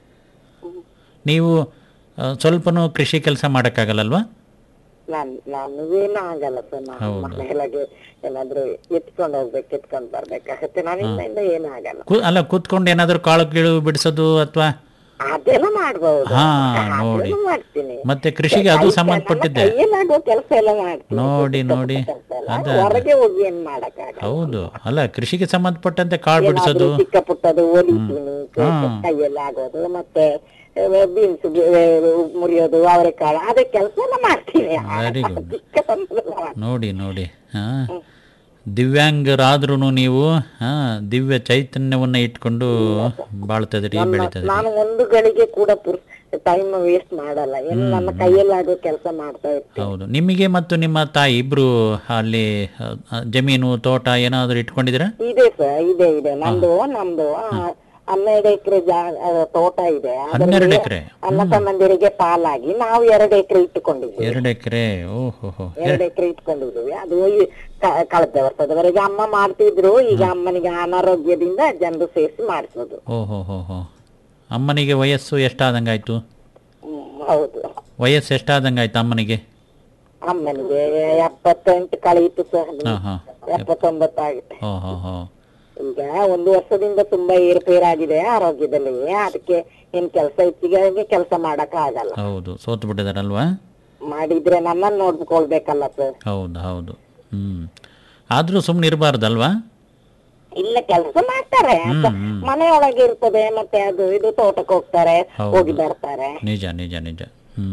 ನೀವು ಆ, ಸ್ವಲ್ಪನೂ ಕೃಷಿ ಕೆಲಸ ಮಾಡೋಕ್ಕಾಗಲ್ಲಲ್ವಾ ನಾನ್ ನನಗೇನು ಆಗಲ್ಲ ಸರ್ ನಾನು ಹೌದು. ಮನೆಯೊಳಗೆ ಏನಾದ್ರು ಎತ್ಕೊಂಡು ಹೋಗ್ಬೇಕು ಎತ್ಕೊಂಡ್ ಬರ್ಬೇಕಾಗತ್ತೆ ನನ್ನಿಂದ ಏನು ಆಗಲ್ಲ ಕು ಅಲ್ಲ ಕೂತ್ಕೊಂಡು ಏನಾದರೂ ಕಾಳು ಕೀಳು ಬಿಡಿಸೋದು ಅಥವಾ ಅದೆಲ್ಲ ಮಾಡ್ಬಹುದು ಹಾ, ನೋಡಿ. ಅದೆಲ್ಲ ಮಾಡ್ತೀನಿ ಮತ್ತೆ ಕೃಷಿಗೆ ಅದು ಸಂಬಂಧಪಟ್ಟಿದ್ದೆ ಕೈಯಲ್ಲಾಗೋ ಕೆಲಸ ಎಲ್ಲ ಮಾಡ್ತೀನಿ ನೋಡಿ ನೋಡಿ ಕೆಲ್ಸ ಎಲ್ಲ. ಅದ ಹೊರಗೆ ಹೋಗಿ ಏನ್ ಮಾಡಕ್ಕಾಗಲ್ಲ ಹೌದು ಅಲ್ಲ ಕೃಷಿಗೆ ಸಂಬಂಧಪಟ್ಟಂತೆ ಕಾಳು ಬಿಡಿಸೋದು ಏನಾದ್ರೂ ಚಿಕ್ಕ ಪುಟ್ಟದು ಹೊಲಿತೀನಿ ಕೈಯಲ್ಲಿ ಆಗೋದು ಮತ್ತೆ ಬೀನ್ಸ್ ಮುರಿಯೋದು ಅವರೆಕಾಳು ಅದೇ ಕೆಲಸ ಎಲ್ಲ ಮಾಡ್ತೀನಿ Very good. ಚಿಕ್ಕ ಸಂಬಳ ಮಾಡ್ತೀನಿ. ನೋಡಿ ನೋಡಿ ಹಾಂ ದಿವ್ಯಾಂಗರಾದ್ರೂ ನೀವು ಹಾಂ ದಿವ್ಯ ಚೈತನ್ಯವನ್ನು ಇಟ್ಕೊಂಡು ಬಾಳ್ತದ್ರಿ ಬೆಳಿತದ್ರಿ ನಾನು ಒಂದು ಗಳಿಗೆ ಕೂಡ ಟೈಮ್ ವೇಸ್ಟ್ ಮಾಡಲ್ಲ ಏನು ನನ್ನ ಕೈಯಲ್ಲಾಗೋ ಕೆಲಸ ಮಾಡ್ತಾ ಇರ್ತೀನಿ ಹೌದು ನಿಮಗೆ ಮತ್ತು ನಿಮ್ಮ ತಾಯಿ ಇಬ್ರು ಅಲ್ಲಿ ಆ, ಆ, ಜಮೀನು ತೋಟ ಏನಾದರೂ ಇಟ್ಕೊಂಡಿದ್ದೀರಾ ಇದೆ ಸರ್ ಇದೆ ಇದೆ ನಂದು ನಮ್ದು ಆ, ಹನ್ನೆರಡು ಎಕರೆ ತೋಟ ಇದೆ ಹನ್ನೆರಡು ಅದರಲ್ಲಿ ಎಕರೆ ಅಣ್ಣ ತಮ್ಮಂದಿರಿಗೆ ಪಾಲಾಗಿ ನಾವು ಎರಡು ಎಕರೆ ಇಟ್ಟುಕೊಂಡಿದ್ದೀವಿ ಎರಡು ಎಕರೆ ಓಹೋ ಹೋ ಎರಡು ಎಕರೆ ಇಟ್ಕೊಂಡಿದ್ದೀವಿ ಅದು ಈ ಕ- ಕಳೆದ ವರ್ಷದವರೆಗೆ ಅಮ್ಮ ಮಾಡ್ತಿದ್ರು ಈಗ ಅಮ್ಮನಿಗೆ ಅನಾರೋಗ್ಯದಿಂದ ಜನರು ಸೇರಿಸಿ ಮಾಡಿಸೋದು ಓಹೋ ಹೋ ಹೋ ಅಮ್ಮನಿಗೆ ವಯಸ್ಸು ಎಷ್ಟಾದಂಗಾಯ್ತು ಹ್ಮ್, ಹೌದು ವಯಸ್ಸು ಎಷ್ಟಾದಂಗಾಯ್ತು ಅಮ್ಮನಿಗೆ ಅಮ್ಮನಿಗೆ ಎಪ್ಪತ್ತೆಂಟು ಕಳೆಯಿತು ಸರ್ ಹಾಂ ಹಾಂ ಎಪ್ಪತ್ತೊಂಬತ್ತಾಗಿದೆ ಓ ಹೋ ಹೋ ಈಗ ಒಂದು ವರ್ಷದಿಂದ ತುಂಬಾ ಏರುಪೇರಾಗಿದೆ ಆರೋಗ್ಯದಲ್ಲಿ ಅದಕ್ಕೆ ಏನ್ ಕೆಲಸ ಹೆಚ್ಚಿಗೆ ಕೆಲಸ ಮಾಡಕ್ ಆಗಲ್ಲ ಹೌದು ಸೋತು ಬಿಟ್ಟಿದಾರಲ್ವಾ ಮಾಡಿದ್ರೆ ನನ್ನನ್ನು ನೋಡ್ಕೊಳ್ಬೇಕಲ್ಲ ಸರ್ ಹೌದು ಹೌದು ಹ್ಞೂ ಆದರೂ ಸುಮ್ಮನೆ ಇರಬಾರ್ದಲ್ವಾ ಇಲ್ಲ ಕೆಲಸ ಮಾಡ್ತಾರೆ ಅಪ್ಪ, ಮನೆಯೊಳಗೆ ಇರ್ತದೆ ಮತ್ತೆ ಅದು ಇದು ತೋಟಕ್ಕೆ ಹೋಗ್ತಾರೆ ಹೌದು. ಹೋಗಿ ಬರ್ತಾರೆ ನಿಜ ನಿಜ ನಿಜ ಹ್ಞೂ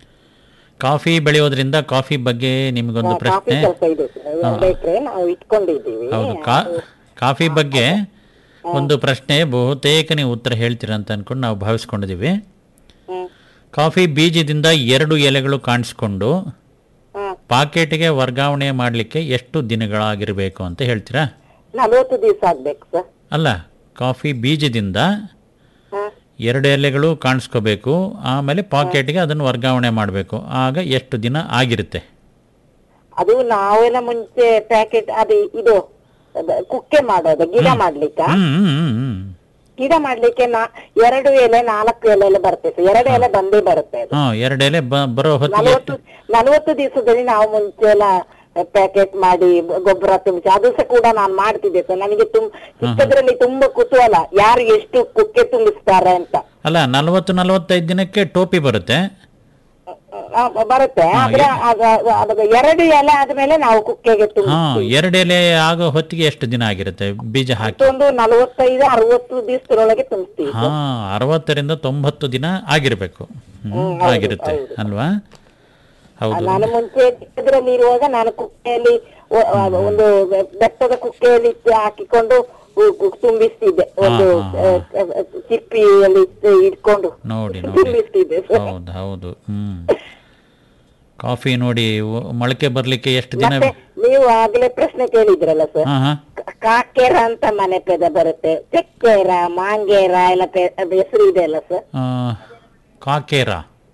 ಕಾಫಿ ಬೆಳೆಯೋದ್ರಿಂದ ಕಾಫಿ ಬಗ್ಗೆ ನಿಮಗೊಂದು ಕಾಫಿ ಪ್ರಶ್ನೆ ಕೆಲಸ ಇದೆ ಸರ್. ಎರಡು ಎಕರೆ ನಾವು ಇಟ್ಕೊಂಡಿದ್ದೀವಿ ಹೌದು ಕಾ ಕಾಫಿ ಬಗ್ಗೆ ಒಂದು ಪ್ರಶ್ನೆ ಬಹುತೇಕ ನೀವು ಉತ್ತರ ಹೇಳ್ತೀರ ಅಂತ ಅನ್ಕೊಂಡು ನಾವು ಭಾವಿಸ್ಕೊಂಡಿದ್ದೀವಿ ಹ್ಮ್ ಕಾಫಿ ಬೀಜದಿಂದ ಎರಡು ಎಲೆಗಳು ಕಾಣಿಸ್ಕೊಂಡು ಹ್ಮ್ ಪಾಕೆಟ್ಗೆ ವರ್ಗಾವಣೆ ಮಾಡಲಿಕ್ಕೆ ಎಷ್ಟು ದಿನಗಳಾಗಿರಬೇಕು ಅಂತ ಹೇಳ್ತೀರಾ ನಲ್ವತ್ತು ದಿವಸ ಆಗ್ಬೇಕು ಸರ್ ಅಲ್ಲ ಕಾಫಿ ಬೀಜದಿಂದ ಹ್ಮ್ ಎರಡು ಎಲೆಗಳು ಕಾಣಿಸ್ಕೋಬೇಕು ಆಮೇಲೆ ಪಾಕೆಟ್ಗೆ ಅದನ್ನು ವರ್ಗಾವಣೆ ಮಾಡಬೇಕು ಆಗ ಎಷ್ಟು ದಿನ ಆಗಿರುತ್ತೆ ಅದು ನಾವೆಲ್ಲ ಮುಂಚೆ ಪ್ಯಾಕೆಟ್ ಅದು ಇದು ಅದ ಕುಕ್ಕೆ ಮಾಡೋದು ಗಿಡ ಮಾಡ್ಲಿಕ್ಕ ಹ್ಮ್ ಹ್ಮ್, ಹ್ಮ್, ಹ್ಮ್. ಗಿಡ ಮಾಡ್ಲಿಕ್ಕೆ ನಾ ಎರಡು ಎಲೆ ನಾಲ್ಕು ಎಲೆ ಎಲ್ಲ ಬರ್ತೈತೆ ಎರಡು ಎಲೆ ಬಂದೇ ಬರುತ್ತೆ ಅದು ಹಾ ಎರಡು ಎಲೆ ಬ- ಬರೋ ಹೊತ್ತಿಗೆ ನಲವತ್ತು ನಲವತ್ತು ದಿವಸದಲ್ಲಿ ನಾವು ಮುಂಚೆ ಎಲ್ಲ ಪ್ಯಾಕೆಟ್ ಮಾಡಿ ಗೊಬ್ಬರ ತುಂಬಿಸಿ ಅದು ಸಹ ಕೂಡ ನಾನು ಮಾಡ್ತಿದ್ದೆ ಸರ್ ನನಗೆ ತುಂಬ ಚಿಕ್ಕದ್ರಲ್ಲಿ ತುಂಬಾ ಕುತೂಹಲ ಯಾರು ಎಷ್ಟು ಕುಕ್ಕೆ ತುಂಬಿಸ್ತಾರೆ ಅಂತ ಅಲ್ಲ ನಲವತ್ತು ನಲವತ್ತೈದು ದಿನಕ್ಕೆ ಟೋಪಿ ಬರುತ್ತೆ ಆ, ಬರುತ್ತೆ ಆದ್ರೆ ಅದ- ಅದ ಎರಡು ಎಲೆ ಆದ್ಮೇಲೆ ನಾವು ಕುಕ್ಕೆಗೆ ಹಾ ತುಂಬಿಸ್ತೀವಿ ಎರಡು ಎಲೆ ಆಗೋ ಹೊತ್ತಿಗೆ ಎಷ್ಟು ದಿನ ಆಗಿರುತ್ತೆ ಬೀಜ ಹಾಕಿ ಮತ್ತೊಂದು ನಲವತ್ತೈದು ಅರವತ್ತು ದಿವಸದೊಳಗೆ ತುಂಬಿಸ್ತೀವಿ ಹಾ ಅರವತ್ತರಿಂದ ತೊಂಬತ್ತು ದಿನ ಆಗಿರ್ಬೇಕು ಹ್ಮ್ ಆಗಿರುತ್ತೆ ಅಲ್ವಾ ಹೌದು ನಾನು ಮುಂಚೆ ಚಿಕ್ಕದ್ರಲ್ಲಿ ಇರುವಾಗ ನಾನು ಕುಕ್ಕೆಯಲ್ಲಿ ಒ- ಒಂದು ಬೆಟ್ಟದ ಕುಕ್ಕೆಯಲ್ಲಿ ಇಟ್ಟು ಹಾಕಿಕೊಂಡು ಉ- ಉ- ತುಂಬಿಸ್ತಿದ್ದೆ ಒಂದು ಹಾ, ಹಾ, ಆ, ಚಿಪ್ಪಿಯಲ್ಲಿ ಇಟ್ಟು ಇಟ್ಕೊಂಡು ನೋಡಿ ನೋಡಿ ತುಂಬಿಸ್ತಿದ್ದೆ ಸರ್. ಹೌದು ಹೌದು ಹ್ಮ್ ಕಾಫಿ ನೋಡಿ ಒ- ಮೊಳಕೆ ಬರ್ಲಿಕ್ಕೆ ಎಷ್ಟು ದಿನ ಮತ್ತೆ ನೀವು ಆಗ್ಲೇ ಪ್ರಶ್ನೆ ಕೇಳಿದ್ರಲ್ಲ ಸರ್ ಹಾ ಹಾ ಕ- ಕಾಕೇರ ಅಂತ ಮನೆ ಪದ ಬರುತ್ತೆ ಚೆಕ್ಕೇರ ಮಾಂಗೇರ ಎಲ್ಲ ಪೆ- ಅದು ಹೆಸರು ಇದೆ ಅಲ್ಲ ಸರ್ ಆ, ಕಾಕೇರ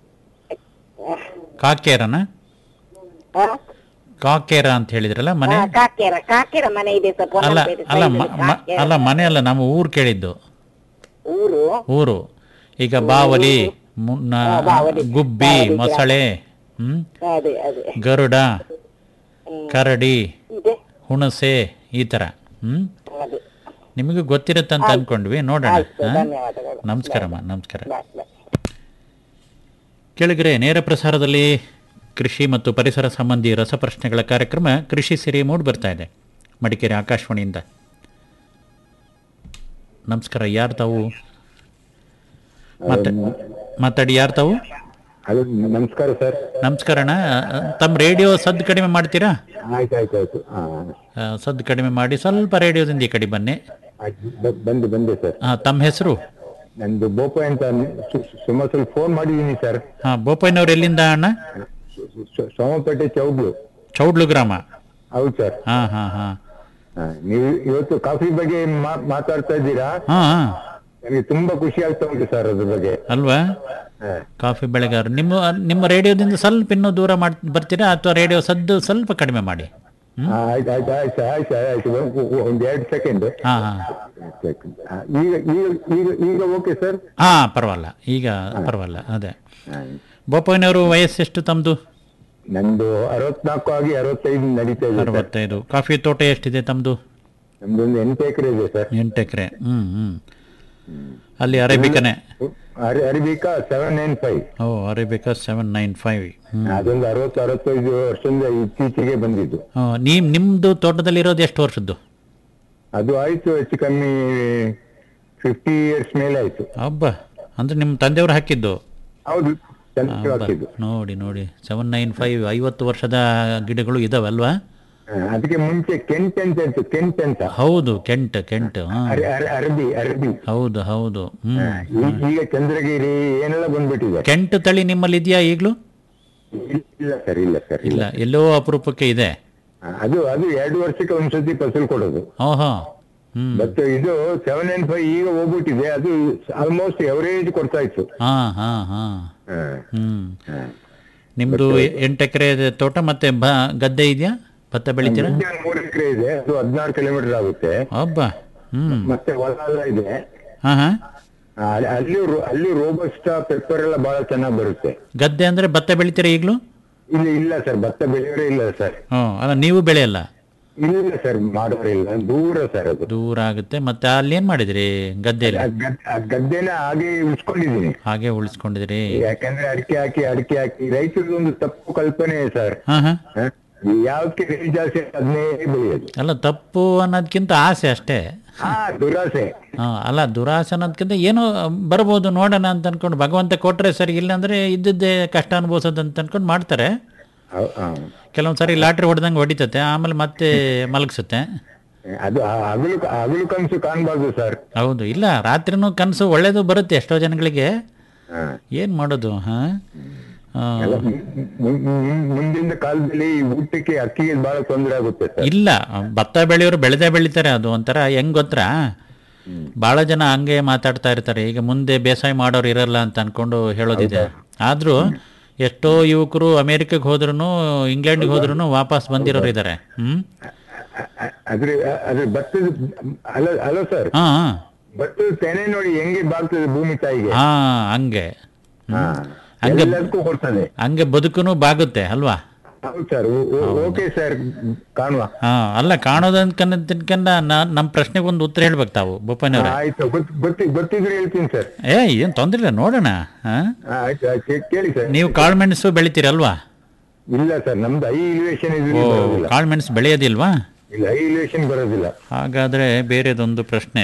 ಕಾಕೇರನ ಆ? ಕಾಕೇರ ಅಂತ ಹೇಳಿದ್ರಲ್ಲ ಮನೆ ಆ, ಕಾಕೇರ ಕಾಕೇರ ಮನೆ ಇದೆ ಸರ್ ಅಲ್ಲ ಪೊನ್ನಂಪೇಟೆ ಅಲ್ಲ side ಮ- ಅಲ್ಲಿ ಮ- ಕಾಕೇರ. ಅಲ್ಲ ಮನೆ ಅಲ್ಲ ನಮ್ಮ ಊರು ಕೇಳಿದ್ದು ಊರು ಊರು ಈಗ ಬಾವಲಿ ಮುನ್ನ ಹಾ, ಬಾವಲಿ. ಗುಬ್ಬಿ ಬಾವಲಿ ಗ್ರಾಮ. ಮೊಸಳೆ ಹ್ಮ್ ಅದೇ ಅದೇ ಗರುಡ ಹ್ಮ್. ಕರಡಿ ಇದೆ ಹುಣಸೆ ಈ ಥರ ಹ್ಮ್ ಅದೇ ನಿಮಗೂ ಗೊತ್ತಿರುತ್ತಂತ ಅನ್ಕೊಂಡ್ವಿ ನೋಡೋಣ ಆಯ್ತು, ಹಾ? ಧನ್ಯವಾದಗಳು. ನಮಸ್ಕಾರಮ್ಮ ನಮಸ್ಕಾರ ಬಾಯ್ ಬಾಯ್ ಕೆಳಗರೆ ನೇರ ಪ್ರಸಾರದಲ್ಲಿ ಕೃಷಿ ಮತ್ತು ಪರಿಸರ ಸಂಬಂಧಿ ರಸಪ್ರಶ್ನೆಗಳ ಕಾರ್ಯಕ್ರಮ ಕೃಷಿ ಸಿರಿ ಮೂಡ್ ಬರ್ತಾ ಇದೆ ಮಡಿಕೇರಿ ಆಕಾಶವಾಣಿಯಿಂದ ನಮಸ್ಕಾರ ಯಾರು ತಾವು ಮಾತ ಮಾತಾಡಿ ಯಾರು ತಾವು ಹಲೋ ನಮಸ್ಕಾರ ಸರ್ ನಮಸ್ಕಾರಣ ತಮ್ಮ ರೇಡಿಯೋ ಸದ್ದು ಕಡಿಮೆ ಮಾಡ್ತೀರಾ ಆಯ್ತು ಆಯ್ತು ಆಯ್ತು ಹಾ ಆ, ಸದ್ದು ಕಡಿಮೆ ಮಾಡಿ ಸ್ವಲ್ಪ ರೇಡಿಯೋದಿಂದ ಈ ಕಡೆ ಬನ್ನಿ ಆಯ್ತು ಬ- ಬಂದೆ ಬಂದೆ ಸರ್ ಆ, ತಮ್ಮ ಹೆಸರು ನಂದು ಬೋಪ ಅಂತ ಸು- ಸು- ಸುಮಾರು ಸ್ವಲ್ಪ ಫೋನ್ ಮಾಡಿದ್ದೀನಿ ಸರ್ ಹಾಂ ಬೋಪಯ್ಯನವ್ರು ಎಲ್ಲಿಂದ ಅಣ್ಣ ಸು- ಸು- ಸೋಮಪೇಟೆ ಚೌಡ್ಲು ಚೌಡ್ಲು ಗ್ರಾಮ ಹೌದು ಸರ್ ಹಾಂ ಹಾಂ ಹಾಂ ಹಾ, ನೀವು ಇವತ್ತು ಕಾಫಿ ಬಗ್ಗೆ ಮಾ- ಮಾತಾಡ್ತಾ ಇದ್ದೀರಾ ಹಾಂ ಹಾಂ ನನಗೆ ತುಂಬಾ ಖುಷಿ ಆಗ್ತಾ ಉಂಟು ಸರ್ ಅದ್ರ ಬಗ್ಗೆ ಅಲ್ವಾ ಹಾ. ಕಾಫಿ ಬೆಳೆಗಾರರು ನಿಮ್ಮ ನಿಮ್ಮ ರೇಡಿಯೋದಿಂದ ಸ್ವಲ್ಪ ಇನ್ನೂ ದೂರ ಮಾಡ್ ಬರ್ತೀರಾ ಅಥವಾ ರೇಡಿಯೋ ಸದ್ದು ಸ್ವಲ್ಪ ಕಡಿಮೆ ಮಾಡಿ ಆಯ್ತು ಆಯ್ತು ಆಯ್ತು ಆಯ್ತು ಆಯ್ತು ಒಂದು ಎರಡು ಸೆಕೆಂಡ್ ಹಾಂ ಹಾಂ ಈಗ ಈಗ ಈಗ ಈಗ ಓಕೆ ಸರ್ ಹಾಂ ಪರವಾಗಿಲ್ಲ ಈಗ ಪರವಾಗಿಲ್ಲ ಅದೇ ಬೋಪಯ್ಯನವರು ವಯಸ್ಸೆಷ್ಟು ತಮ್ಮದು ನಂದು ಅರವತ್ನಾಲ್ಕು ಆಗಿ ಅರವತ್ತೈದು ನಡೀತಾ ಇದೆ ಸರ್ ಅರವತ್ತೈದು ಕಾಫಿ ತೋಟ ಎಷ್ಟಿದೆ ತಮ್ಮದು ನಮ್ದು ಒಂದು ಎಂಟು ಎಕರೆ ಇದೆ ಸರ್ ಎಂಟು ಎಕರೆ ಹ್ಞೂ ಹ್ಞೂ ಅಲ್ಲಿ ಅರೇಬಿಕನೇ ಅರಿ ಅರಿಬಿಕಾ ಸೆವೆನ್ ನೈನ್ ಫೈವ್ ಓ ಅರೇಬಿಕಾ ಸೆವೆನ್ ನೈನ್ ಫೈವ್ ಹ್ಞೂ ಅದೊಂದು ಅರವತ್ತು ಅರವತ್ತೈದು ವರ್ಷದಿಂದ ಇತ್ತೀಚೆಗೆ ಬಂದಿದ್ದು ನೀವು ನಿಮ್ಮದು ತೋಟದಲ್ಲಿರೋದು ಎಷ್ಟು ವರ್ಷದ್ದು ಅದು ಆಯ್ತು ಹೆಚ್ಚು ಕಮ್ಮಿ ಫಿಫ್ಟಿ ಇಯರ್ಸ್ ಮೇಲೆ ಆಯ್ತು ಹಬ್ಬ ಅಂದರೆ ನಿಮ್ಮ ತಂದೆಯವರು ಹಾಕಿದ್ದು ಹೌದು ಚೆನ್ನಾಗಿ ಹಬ್ಬ. ಹಾಕಿದ್ದು ನೋಡಿ ನೋಡಿ ಸೆವೆನ್ ನೈನ್ ಫೈವ್ ಐವತ್ತು ವರ್ಷದ ಗಿಡಗಳು ಇದಾವಲ್ವಾ ಹಾ, ಅದಕ್ಕೆ ಮುಂಚೆ ಕೆಂಟ್ ಅಂತ ಇತ್ತು ಕೆಂಟ್ ಅಂತ ಹೌದು ಕೆಂಟ್ ಕೆಂಟ್ ಹಾಂ ಅರ- ಅರ- ಅರಬಿ ಅರಬಿ ಹೌದು ಹೌದು ಹ್ಞೂ ಈ- ಈಗ ಚಂದ್ರಗಿರಿ ಏನೆಲ್ಲ ಬಂದ್ಬಿಟ್ಟಿದೆ ಕೆಂಟ್ ತಳಿ ನಿಮ್ಮಲ್ಲಿ ಇದೆಯಾ ಈಗಲೂ ಇಲ್ಲ ಸರ್ ಇಲ್ಲ ಸರ್ ಇಲ್ಲ ಎಲ್ಲೋ ಅಪರೂಪಕ್ಕೆ ಇದೆ ಅದು ಅದು ಎರಡು ವರ್ಷಕ್ಕೆ ಒಂದ್ಸತಿ ಫಸಲು ಕೊಡೋದು ಓಹೋ ಹ್ಞೂ ಬಟ್ ಇದು ಸೆವೆನ್ ನೈನ್ ಫೈವ್ ಈಗ ಹೋಗ್ಬಿಟ್ಟಿದೆ ಅದು ಆಲ್ಮೋಸ್ಟ್ ಎವರೇಜ್ ಕೊಡ್ತಾ ಇತ್ತು ಹಾಂ ಹಾಂ ಹಾಂ ಹಾ, ಹ್ಞೂ ಹಾ. ನಿಮ್ಮದು ಎಂಟು ಎಕರೆ ತೋಟ ಮತ್ತೆ ಬ ಗದ್ದೆ ಇದೆಯಾ ಭತ್ತ ಬೆಳಿತೀರಾ ಗದ್ದೆ ಒಂದು ಮೂರು ಎಕರೆ ಇದೆ ಅದು ಹದಿನಾರು ಕಿಲೋಮೀಟರ್ ಆಗುತ್ತೆ ಹಬ್ಬ ಹ್ಞೂ ಮತ್ತೆ ಹೊಲ ಎಲ್ಲ ಇದೆ ಹಾಂ ಹಾಂ ಆ, ಅಲ್ಲಿ- ಅಲ್ಲಿ ರೋ- ಅಲ್ಲಿ ರೋಬಸ್ಟ ಪೆಪ್ಪರ್ ಎಲ್ಲ ಬಹಳ ಚೆನ್ನಾಗಿ ಬರುತ್ತೆ ಗದ್ದೆ ಅಂದರೆ ಭತ್ತ ಬೆಳಿತೀರಾ ಈಗಲೂ ಇಲ್ಲಿ ಇಲ್ಲ ಸರ್ ಭತ್ತ ಬೆಳೆಯೋರೇ ಇಲ್ಲ ಸರ್ ಹ್ಞೂ ಅಲ್ಲ ನೀವು ಬೆಳೆಯಲ್ಲ ಇಲ್ಲ ಸರ್ ಮಾಡೋರಿಲ್ಲ ದೂರ ಸರ್ ಅದು ದೂರ ಆಗುತ್ತೆ ಮತ್ತೆ ಅಲ್ಲಿ ಏನು ಮಾಡಿದಿರಿ ಗದ್ದೆಯಲ್ಲಿ ಆ ಗದ್- ಆ ಗದ್ದೆನ ಹಾಗೆ ಉಳಿಸ್ಕೊಂಡಿದೀನಿ ಹಾಗೆ ಉಳಿಸ್ಕೊಂಡಿದಿರಿ ಯಾಕಂದ್ರೆ ಅಡಿಕೆ ಹಾಕಿ ಅಡಿಕೆ ಹಾಕಿ ರೈತರದ್ದು ಒಂದು ತಪ್ಪು ಕಲ್ಪನೆ ಸರ್ ಹಾಂ ಹಾಂ ಹ? ಯಾವ್ದಕ್ಕೆ ರೇಟ್ ಜಾಸ್ತಿ ಅದನ್ನೇ ಬೆಳೆಯೋದು ಅಲ್ಲ ತಪ್ಪು ಅನ್ನೋದಕ್ಕಿಂತ ಆಸೆ ಅಷ್ಟೇ ಹಾ ದುರಾಸೆ ಹಾಂ ಅಲ್ಲ ದುರಾಸೆ ಅನ್ನೋದಕ್ಕಿಂತ ಏನೋ ಬರ್ಬೋದು ನೋಡೋಣ ಅಂತ ಅನ್ಕೊಂಡು ಭಗವಂತ ಕೊಟ್ಟರೆ ಸರಿ ಇಲ್ಲ ಅಂದರೆ ಇದ್ದದ್ದೇ ಕಷ್ಟ ಅನುಭವಿಸೋದು ಅಂತ ಅನ್ಕೊಂಡು ಮಾಡ್ತಾರೆ ಹೌ- ಹಾ. ಕೆಲವೊಂದು ಸಾರಿ ಲಾಟ್ರಿ ಹೊಡೆದಂಗೆ ಹೊಡಿತತೆ ಆಮೇಲೆ ಮತ್ತೆ ಮಲಗಿಸುತ್ತೆ ಅದು ಆ ಹಗಲು ಹಗಲು ಕನಸು ಕಾಣ್ಬಾರ್ದು ಸರ್ ಹೌದು ಇಲ್ಲ ರಾತ್ರಿನೂ ಕನಸು ಒಳ್ಳೇದು ಬರುತ್ತೆ ಎಷ್ಟೋ ಜನಗಳಿಗೆ ಹಾ. ಏನು ಮಾಡೋದು ಹಾಂ ಎಲ್ಲ ಮು- ಮು- ಮುಂದಿನ ಕಾಲದಲ್ಲಿ ಈ ಊಟಕ್ಕೆ ಅಕ್ಕಿಗೆ ಬಹಳ ತೊಂದರೆ ಆಗುತ್ತೆ ಸರ್ ಇಲ್ಲ ಭತ್ತ ಬೆಳೆಯೋರು ಬೆಳೆದೇ ಬೆಳಿತಾರೆ ಅದು ಒಂಥರ ಹೆಂಗ್ ಗೊತ್ತಾ ಭಾಳ ಜನ ಹಂಗೆ ಮಾತಾಡ್ತಾ ಇರ್ತಾರೆ ಈಗ ಮುಂದೆ ಬೇಸಾಯ ಮಾಡೋರು ಇರಲ್ಲ ಅಂತ ಅನ್ಕೊಂಡು ಹೇಳೋದಿದೆ ಆದರೂ ಎಷ್ಟೋ ಯುವಕರು ಅಮೇರಿಕಕ್ಕೆ ಹೋದ್ರೂ ಇಂಗ್ಲೆಂಡ್ಗೆ ಹೋದ್ರೂ ವಾಪಸ್ ಬಂದಿರೋರು ಇದ್ದಾರೆ ಹ್ಞೂ ಅ- ಅದ್ರ ಅದ್ರ ಭತ್ತದ ಅಲ್ಲ ಅಲ್ಲ ಸರ್ ಹಾಂ ಹಾಂ ಭತ್ತದ ತೆನೆ ನೋಡಿ ಹೆಂಗೆ ಬಾಗ್ತದೆ ಭೂಮಿ ತಾಯಿಗೆ ಹಾಂ ಹಂಗೆ ಹಾ. ಹಂಗೆ- ಎಲ್ಲದಕ್ಕೂ ಕೊಡ್ತದೆ ಹಂಗೆ ಬದುಕೂ ಬಾಗುತ್ತೆ ಅಲ್ವಾ ಹೌದು ಸರ್ ಓಕೆ ಸರ್ ಕಾಣುವ ಹಾಂ ಅಲ್ಲ ಕಾಣೋದನ್ಕನ್ನ ತಿನ್ಕಂಡ ನಮ್ಮ ಪ್ರಶ್ನೆಗೆ ಒಂದು ಉತ್ತರ ಹೇಳ್ಬೇಕು ತಾವು ಬೋಪಣ್ಣವ್ರೆ ಆಯ್ತು ಗೊತ್- ಗೊತ್ತಿ ಗೊತ್ತಿದ್ರೆ ಹೇಳ್ತೀನಿ ಸರ್ ಏ ಏನು ತೊಂದರೆ ಇಲ್ಲ ನೋಡೋಣ ಹಾಂ ಆಯ್ತು ಆಯ್ತು ಕೇ- ಕೇಳಿ ಸರ್ ನೀವು ಕಾಳುಮೆಣಸು ಬೆಳಿತೀರಲ್ವಾ ಇಲ್ಲ ಸರ್ ನಮ್ದು ಐ ಇಲಿವೇಶನ್ ಓ ಇದ್ರೆ ಬರೋದಿಲ್ಲ ಕಾಳುಮೆಣಸು ಬೆಳೆಯೋದಿಲ್ವಾ ಇಲ್ಲ ಐ ಇಲಿವೇಶನ್ ಬರೋದಿಲ್ಲ ಹಾಗಾದರೆ ಬೇರೆದೊಂದು ಪ್ರಶ್ನೆ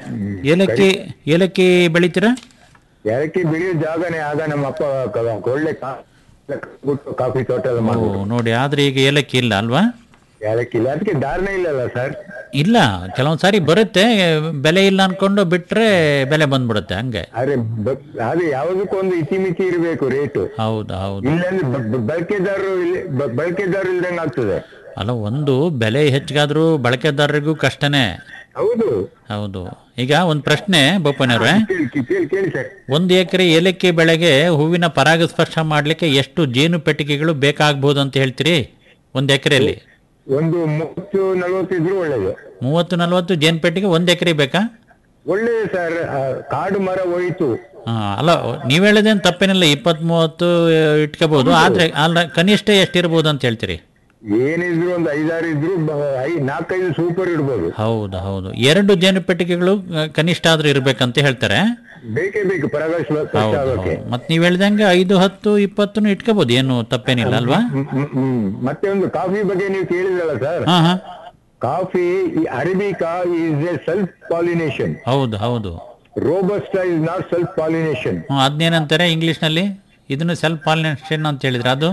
ಏಲಕ್ಕಿ ಏಲಕ್ಕಿ ಬೆಳಿತೀರಾ ಯಾರಕ್ಕೆ ಬೆಳೆಯೋ ಜಾಗನೇ ಆಗ ನಮ್ಮ ಅಪ್ಪ ಕ- ಒಳ್ಳೆ ಕಾ- ಬಿಟ್ಟು ಕಾಫಿ ತೋಟ ಎಲ್ಲ ಓ ಮಾಡ್ಬೋದು ನೋಡಿ ಆದರೆ ಈಗ ಏಲಕ್ಕಿ ಇಲ್ಲ ಅಲ್ವಾ ಯಾರಕ್ಕಿಲ್ಲ ಅದಕ್ಕೆ ದಾರನೇ ಇಲ್ಲಲ್ಲ ಸರ್ ಇಲ್ಲ ಕೆಲವೊಂದು ಸಾರಿ ಬರುತ್ತೆ ಬೆಲೆ ಇಲ್ಲ ಅನ್ಕೊಂಡು ಬಿಟ್ಟರೆ ಬೆಲೆ ಬಂದ್ಬಿಡುತ್ತೆ ಹಂಗೆ ಆದ್ರೆ ಬ- ಆದ್ರೆ ಯಾವುದಕ್ಕೂ ಒಂದು ಇತಿಮಿತಿ ಇರಬೇಕು ರೇಟು ಹೌದು ಹೌದು ಇಲ್ಲಾಂದ್ರೆ ಬ- ಬ- ಬಳಕೆದಾರರು ಇಲ್ಲಿ ಬ- ಬಳಕೆದಾರರು ಇಲ್ದಂಗೆ ಆಗ್ತದೆ ಅಲ್ಲ ಒಂದು ಬೆಲೆ ಹೆಚ್ಚಿಗಾದ್ರೂ ಬಳಕೆದಾರರಿಗೂ ಕಷ್ಟನೇ ಹೌದು ಹೌದು ಈಗ ಒಂದು ಪ್ರಶ್ನೆ ಬೋಪನವ್ರೆ ಕೇಳಿ ಕೇಳಿ ಕೇಳಿ ಸರ್ ಒಂದು ಎಕರೆ ಏಲಕ್ಕಿ ಬೆಳೆಗೆ ಹೂವಿನ ಪರಾಗಸ್ಪರ್ಶ ಮಾಡಲಿಕ್ಕೆ ಎಷ್ಟು ಜೇನು ಪೆಟ್ಟಿಗೆಗಳು ಬೇಕಾಗ್ಬೋದು ಅಂತ ಹೇಳ್ತೀರಿ ಒಂದು ಎಕರೆಯಲ್ಲಿ ಒಂದು ಮೂವತ್ತು ನಲವತ್ತು ಇದ್ರು ಒಳ್ಳೇದು ಮೂವತ್ತು ನಲವತ್ತು ಜೇನು ಪೆಟ್ಟಿಗೆ ಒಂದು ಎಕರೆ ಬೇಕಾ ಒಳ್ಳೇದು ಸರ್ ಆ, ಕಾಡು ಮರ ಹೋಯ್ತು ಆ, ಅಲ್ಲ ನೀವು ಹೇಳೋದೇನು ತಪ್ಪೇನಿಲ್ಲ ಇಪ್ಪತ್ತ್ ಮೂವತ್ತು ಇಟ್ಕೋಬಹುದು ಆದರೆ ಅಲ್ಲ ಕನಿಷ್ಠ ಎಷ್ಟಿರ್ಬೋದು ಅಂತ ಹೇಳ್ತೀರಿ ಏನಿದ್ರು ಒಂದು ಐದಾರು ಇದ್ರು ಬ- ಐ- ನಾಲ್ಕೈದು ಸೂಪರ್ ಇಡ್ಬೋದು ಹೌದು ಹೌದು ಎರಡು ಜೇನು ಪೆಟ್ಟಿಗೆಗಳು ಆ, ಕನಿಷ್ಠ ಆದ್ರೂ ಇರ್ಬೇಕಂತ ಹೇಳ್ತಾರೆ ಬೇಕೇ ಬೇಕು ಪರಾಗಸ್ಪ ಸ್ಪರ್ಶ ಹೌದು ಆಗೋಕೆ ಮತ್ತೆ ನೀವು ಹೇಳ್ದಂಗೆ ಐದು ಹತ್ತು ಇಪ್ಪತ್ತು ಇಟ್ಕೋಬಹುದು ಏನು ತಪ್ಪೇನಿಲ್ಲ ಅಲ್ವಾ ಹ್ಮ್, ಹ್ಮ್, ಹ್ಮ್. ಮತ್ತೆ ಒಂದು ಕಾಫಿ ಬಗ್ಗೆ ನೀವು ಕೇಳಿದ್ರಲ್ಲ ಸರ್ ಹಾ ಹಾ ಕಾಫಿ ಈ arabica is a self pollination ಹೌದು ಹೌದು robusta is not self pollination hmm, ಅದನ್ನೇನಂತಾರೆ ಇಂಗ್ಲಿಷ್ನಲ್ಲಿ ಇದನ್ನು ಸೆಲ್ಫ್ ಪಾಲಿನೇಷನ್ ಅಂತ ಹೇಳಿದ್ರೆ ಅದು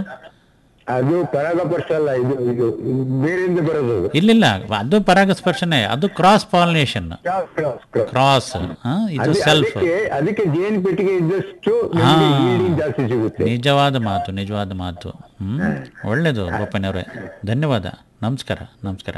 ಅದು ಪರಾಗಸ್ಪರ್ಶ ಅಲ್ಲ ಇದು ಇದು ಇದು ಬೇರೆಯಿಂದ ಬರೋದು ಅದು. ಇಲ್ಲಿಲ್ಲ ಅದು ಪರಾಗಸ್ಪರ್ಶನೇ ಅದು cross pollination Cross, cross, cross. Cross ಇದು ಅದೇ- ಸೆಲ್ಫ್ ಅದಕ್ಕೆ ಅದಕ್ಕೆ ಜೇನು ಪೆಟ್ಟಿಗೆ ಇದ್ದಷ್ಟು ಹಾ. yielding ಜಾಸ್ತಿ ಸಿಗುತ್ತೆ ನಿಜವಾದ ಮಾತು ನಿಜವಾದ ಮಾತು ಹ್ಮ್ ಒಳ್ಳೇದು ಗೋಪನವರೇ ಧನ್ಯವಾದ ನಮಸ್ಕಾರ ನಮಸ್ಕಾರ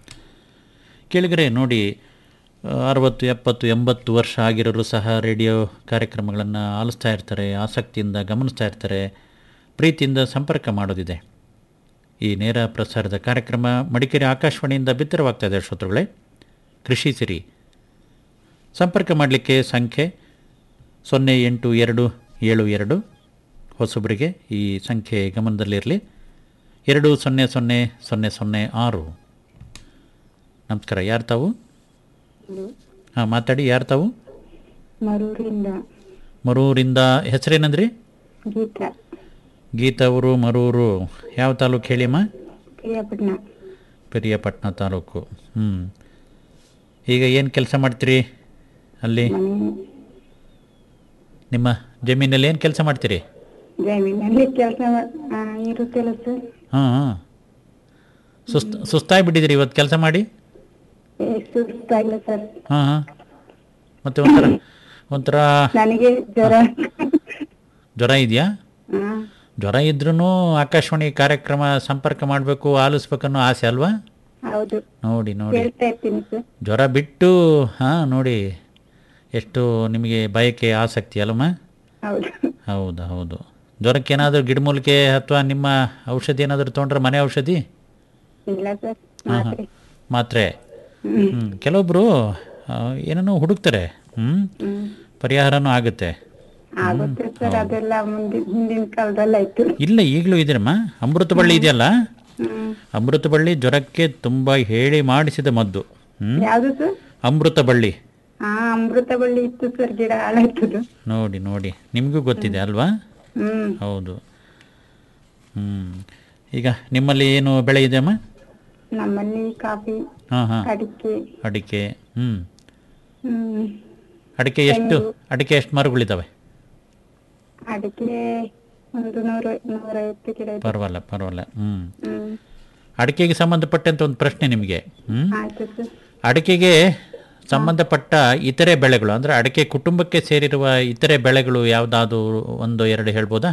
ಕೇಳಿದರೆ ನೋಡಿ ಆ, ಅರವತ್ತು ಎಪ್ಪತ್ತು ಎಂಬತ್ತು ವರ್ಷ ಆಗಿರೋರು ಸಹ ರೇಡಿಯೋ ಕಾರ್ಯಕ್ರಮಗಳನ್ನು ಆಲಿಸ್ತಾ ಇರ್ತಾರೆ ಆಸಕ್ತಿಯಿಂದ ಗಮನಿಸ್ತಾ ಇರ್ತಾರೆ ಪ್ರೀತಿಯಿಂದ ಸಂಪರ್ಕ ಮಾಡೋದಿದೆ ಈ ನೇರ ಪ್ರಸಾರದ ಕಾರ್ಯಕ್ರಮ ಮಡಿಕೇರಿ ಆಕಾಶವಾಣಿಯಿಂದ ಬಿತ್ತರವಾಗ್ತಾ ಇದೆ ಶ್ರೋತೃಗಳೇ ಕೃಷಿ ಸಿರಿ ಸಂಪರ್ಕ ಮಾಡಲಿಕ್ಕೆ ಸಂಖ್ಯೆ ಸೊನ್ನೆ ಎಂಟು ಎರಡು ಏಳು ಎರಡು ಹೊಸಬರಿಗೆ ಈ ಸಂಖ್ಯೆ ಗಮನದಲ್ಲಿರಲಿ ಎರಡು ಸೊನ್ನೆ ಸೊನ್ನೆ ಸೊನ್ನೆ ಸೊನ್ನೆ ಆರು ನಮಸ್ಕಾರ ಯಾರು ತಾವು ಹಾಂ ಮಾತಾಡಿ ಯಾರು ತಾವು ಮರೂರಿಂದ ಮರೂರಿಂದ ಹೆಸರೇನಂದ್ರಿ ಗೀತಾ ಗೀತಾ ಅವರು ಮರೂರು ಯಾವ ತಾಲೂಕು ಹೇಳಿಮ್ಮ ಪ್ರಿಯಾಪಟ್ನ ಪೆರಿಯಪಟ್ಟಣ ತಾಲೂಕು ಹ್ಞೂ ಈಗ ಏನು ಕೆಲಸ ಮಾಡ್ತೀರಿ ಅಲ್ಲಿ ಮನೆ ನಿಮ್ಮ ಜಮೀನಲ್ಲಿ ಏನು ಕೆಲಸ ಮಾಡ್ತೀರಿ ಜಮೀನಲ್ಲಿ ಕೆಲಸ ಇರುತ್ತಲ್ಲ ಸರ್ ಹಾಂ ಹಾಂ ಸುಸ್ತು ಸುಸ್ತಾಗಿಬಿಟ್ಟಿದ್ದೀರಿ ಇವತ್ತು ಕೆಲಸ ಮಾಡಿ ಏ, ಸುಸ್ತಾಗಿಲ್ಲ ಸರ್ ಹಾಂ ಹಾಂ ಮತ್ತು ಒಂಥರ ಒಂಥರ ನನಗೆ ಜ್ವರ ಜ್ವರ ಇದೆಯಾ ಹಾ ಜ್ವರ ಇದ್ರೂ ಆಕಾಶವಾಣಿ ಕಾರ್ಯಕ್ರಮ ಸಂಪರ್ಕ ಮಾಡಬೇಕು ಆಲಿಸ್ಬೇಕನ್ನೋ ಆಸೆ ಅಲ್ವಾ ಹೌದು ನೋಡಿ ನೋಡಿ ಕೇಳ್ತಾ ಇರ್ತೀನಿ ಸರ್ ಜ್ವರ ಬಿಟ್ಟು ಹಾಂ ನೋಡಿ ಎಷ್ಟು ನಿಮಗೆ ಬಯಕೆ ಆಸಕ್ತಿ ಅಲ್ಲಮ್ಮ ಹೌದು ಹೌದು ಹೌದು ಜ್ವರಕ್ಕೇನಾದರೂ ಗಿಡಮೂಲಿಕೆ ಅಥವಾ ನಿಮ್ಮ ಔಷಧಿ ಏನಾದರೂ ತೊಗೊಂಡ್ರೆ ಮನೆ ಔಷಧಿ ಇಲ್ಲ ಸರ್ ಹಾಂ ಹಾಂ ಮಾತ್ರೆ ಮಾತ್ರೆ ಹ್ಮ್ ಹ್ಞೂ ಕೆಲವೊಬ್ಬರು ಏನೇನೋ ಹುಡುಕ್ತಾರೆ ಹ್ಞೂ ಹ್ಮ್ ಪರಿಹಾರನೂ ಆಗುತ್ತೆ ಆಗುತ್ತೆ ಸರ್ ಅದೆಲ್ಲ ಮುಂದಿನ ಹಿಂದಿನ ಕಾಲದಲ್ಲಿ ಆಯ್ತು ಇಲ್ಲ ಈಗಲೂ ಇದೆಯಮ್ಮ ಅಮೃತ ಬಳ್ಳಿ ಇದೆಯಲ್ಲ ಹ್ಮ್ ಅಮೃತ ಬಳ್ಳಿ ಜ್ವರಕ್ಕೆ ತುಂಬ ಹೇಳಿ ಮಾಡಿಸಿದ ಮದ್ದು ಹ್ಞೂ ಯಾವ್ದು ಸರ್ ಅಮೃತ ಬಳ್ಳಿ ಹಾ ಅಮೃತ ಬಳ್ಳಿ ಇತ್ತು ಸರ್ ಗಿಡ ಹಾಳಾಯ್ತದು ನೋಡಿ ನೋಡಿ ನಿಮಗೂ ಗೊತ್ತಿದೆ ಅಲ್ವಾ ಹ್ಮ್ ಹೌದು ಹ್ಞೂ ಈಗ ನಿಮ್ಮಲ್ಲಿ ಏನು ಬೆಳೆ ಇದೆ ಅಮ್ಮ ನಮ್ಮಲ್ಲಿ ಕಾಫಿ ಹಾಂ ಹಾಂ ಅಡಿಕೆ ಅಡಿಕೆ ಹ್ಞೂ ಹ್ಮ್ ಅಡಿಕೆ ಎಷ್ಟು ಅಡಿಕೆ ಎಷ್ಟು ಮರಗಳಿದ್ದಾವೆ ಅಡಿಕೆ ಒಂದು ನೂರ ನೂರೈವತ್ತು ಗಿಡ ಇದೆ ಪರವಾಗಿಲ್ಲ ಪರವಾಗಿಲ್ಲ ಹ್ಞೂ ಹ್ಮ್ ಅಡಿಕೆಗೆ ಸಂಬಂಧಪಟ್ಟಂತ ಒಂದು ಪ್ರಶ್ನೆ ನಿಮಗೆ ಹ್ಞೂ ಆಯ್ತು ಸರ್ ಅಡಿಕೆಗೆ ಸಂಬಂಧಪಟ್ಟ ಇತರೆ ಬೆಳೆಗಳು ಅಂದರೆ ಅಡಿಕೆ ಕುಟುಂಬಕ್ಕೆ ಸೇರಿರುವ ಇತರೆ ಬೆಳೆಗಳು ಯಾವುದಾದ್ರು ಒಂದು ಎರಡು ಹೇಳ್ಬೋದಾ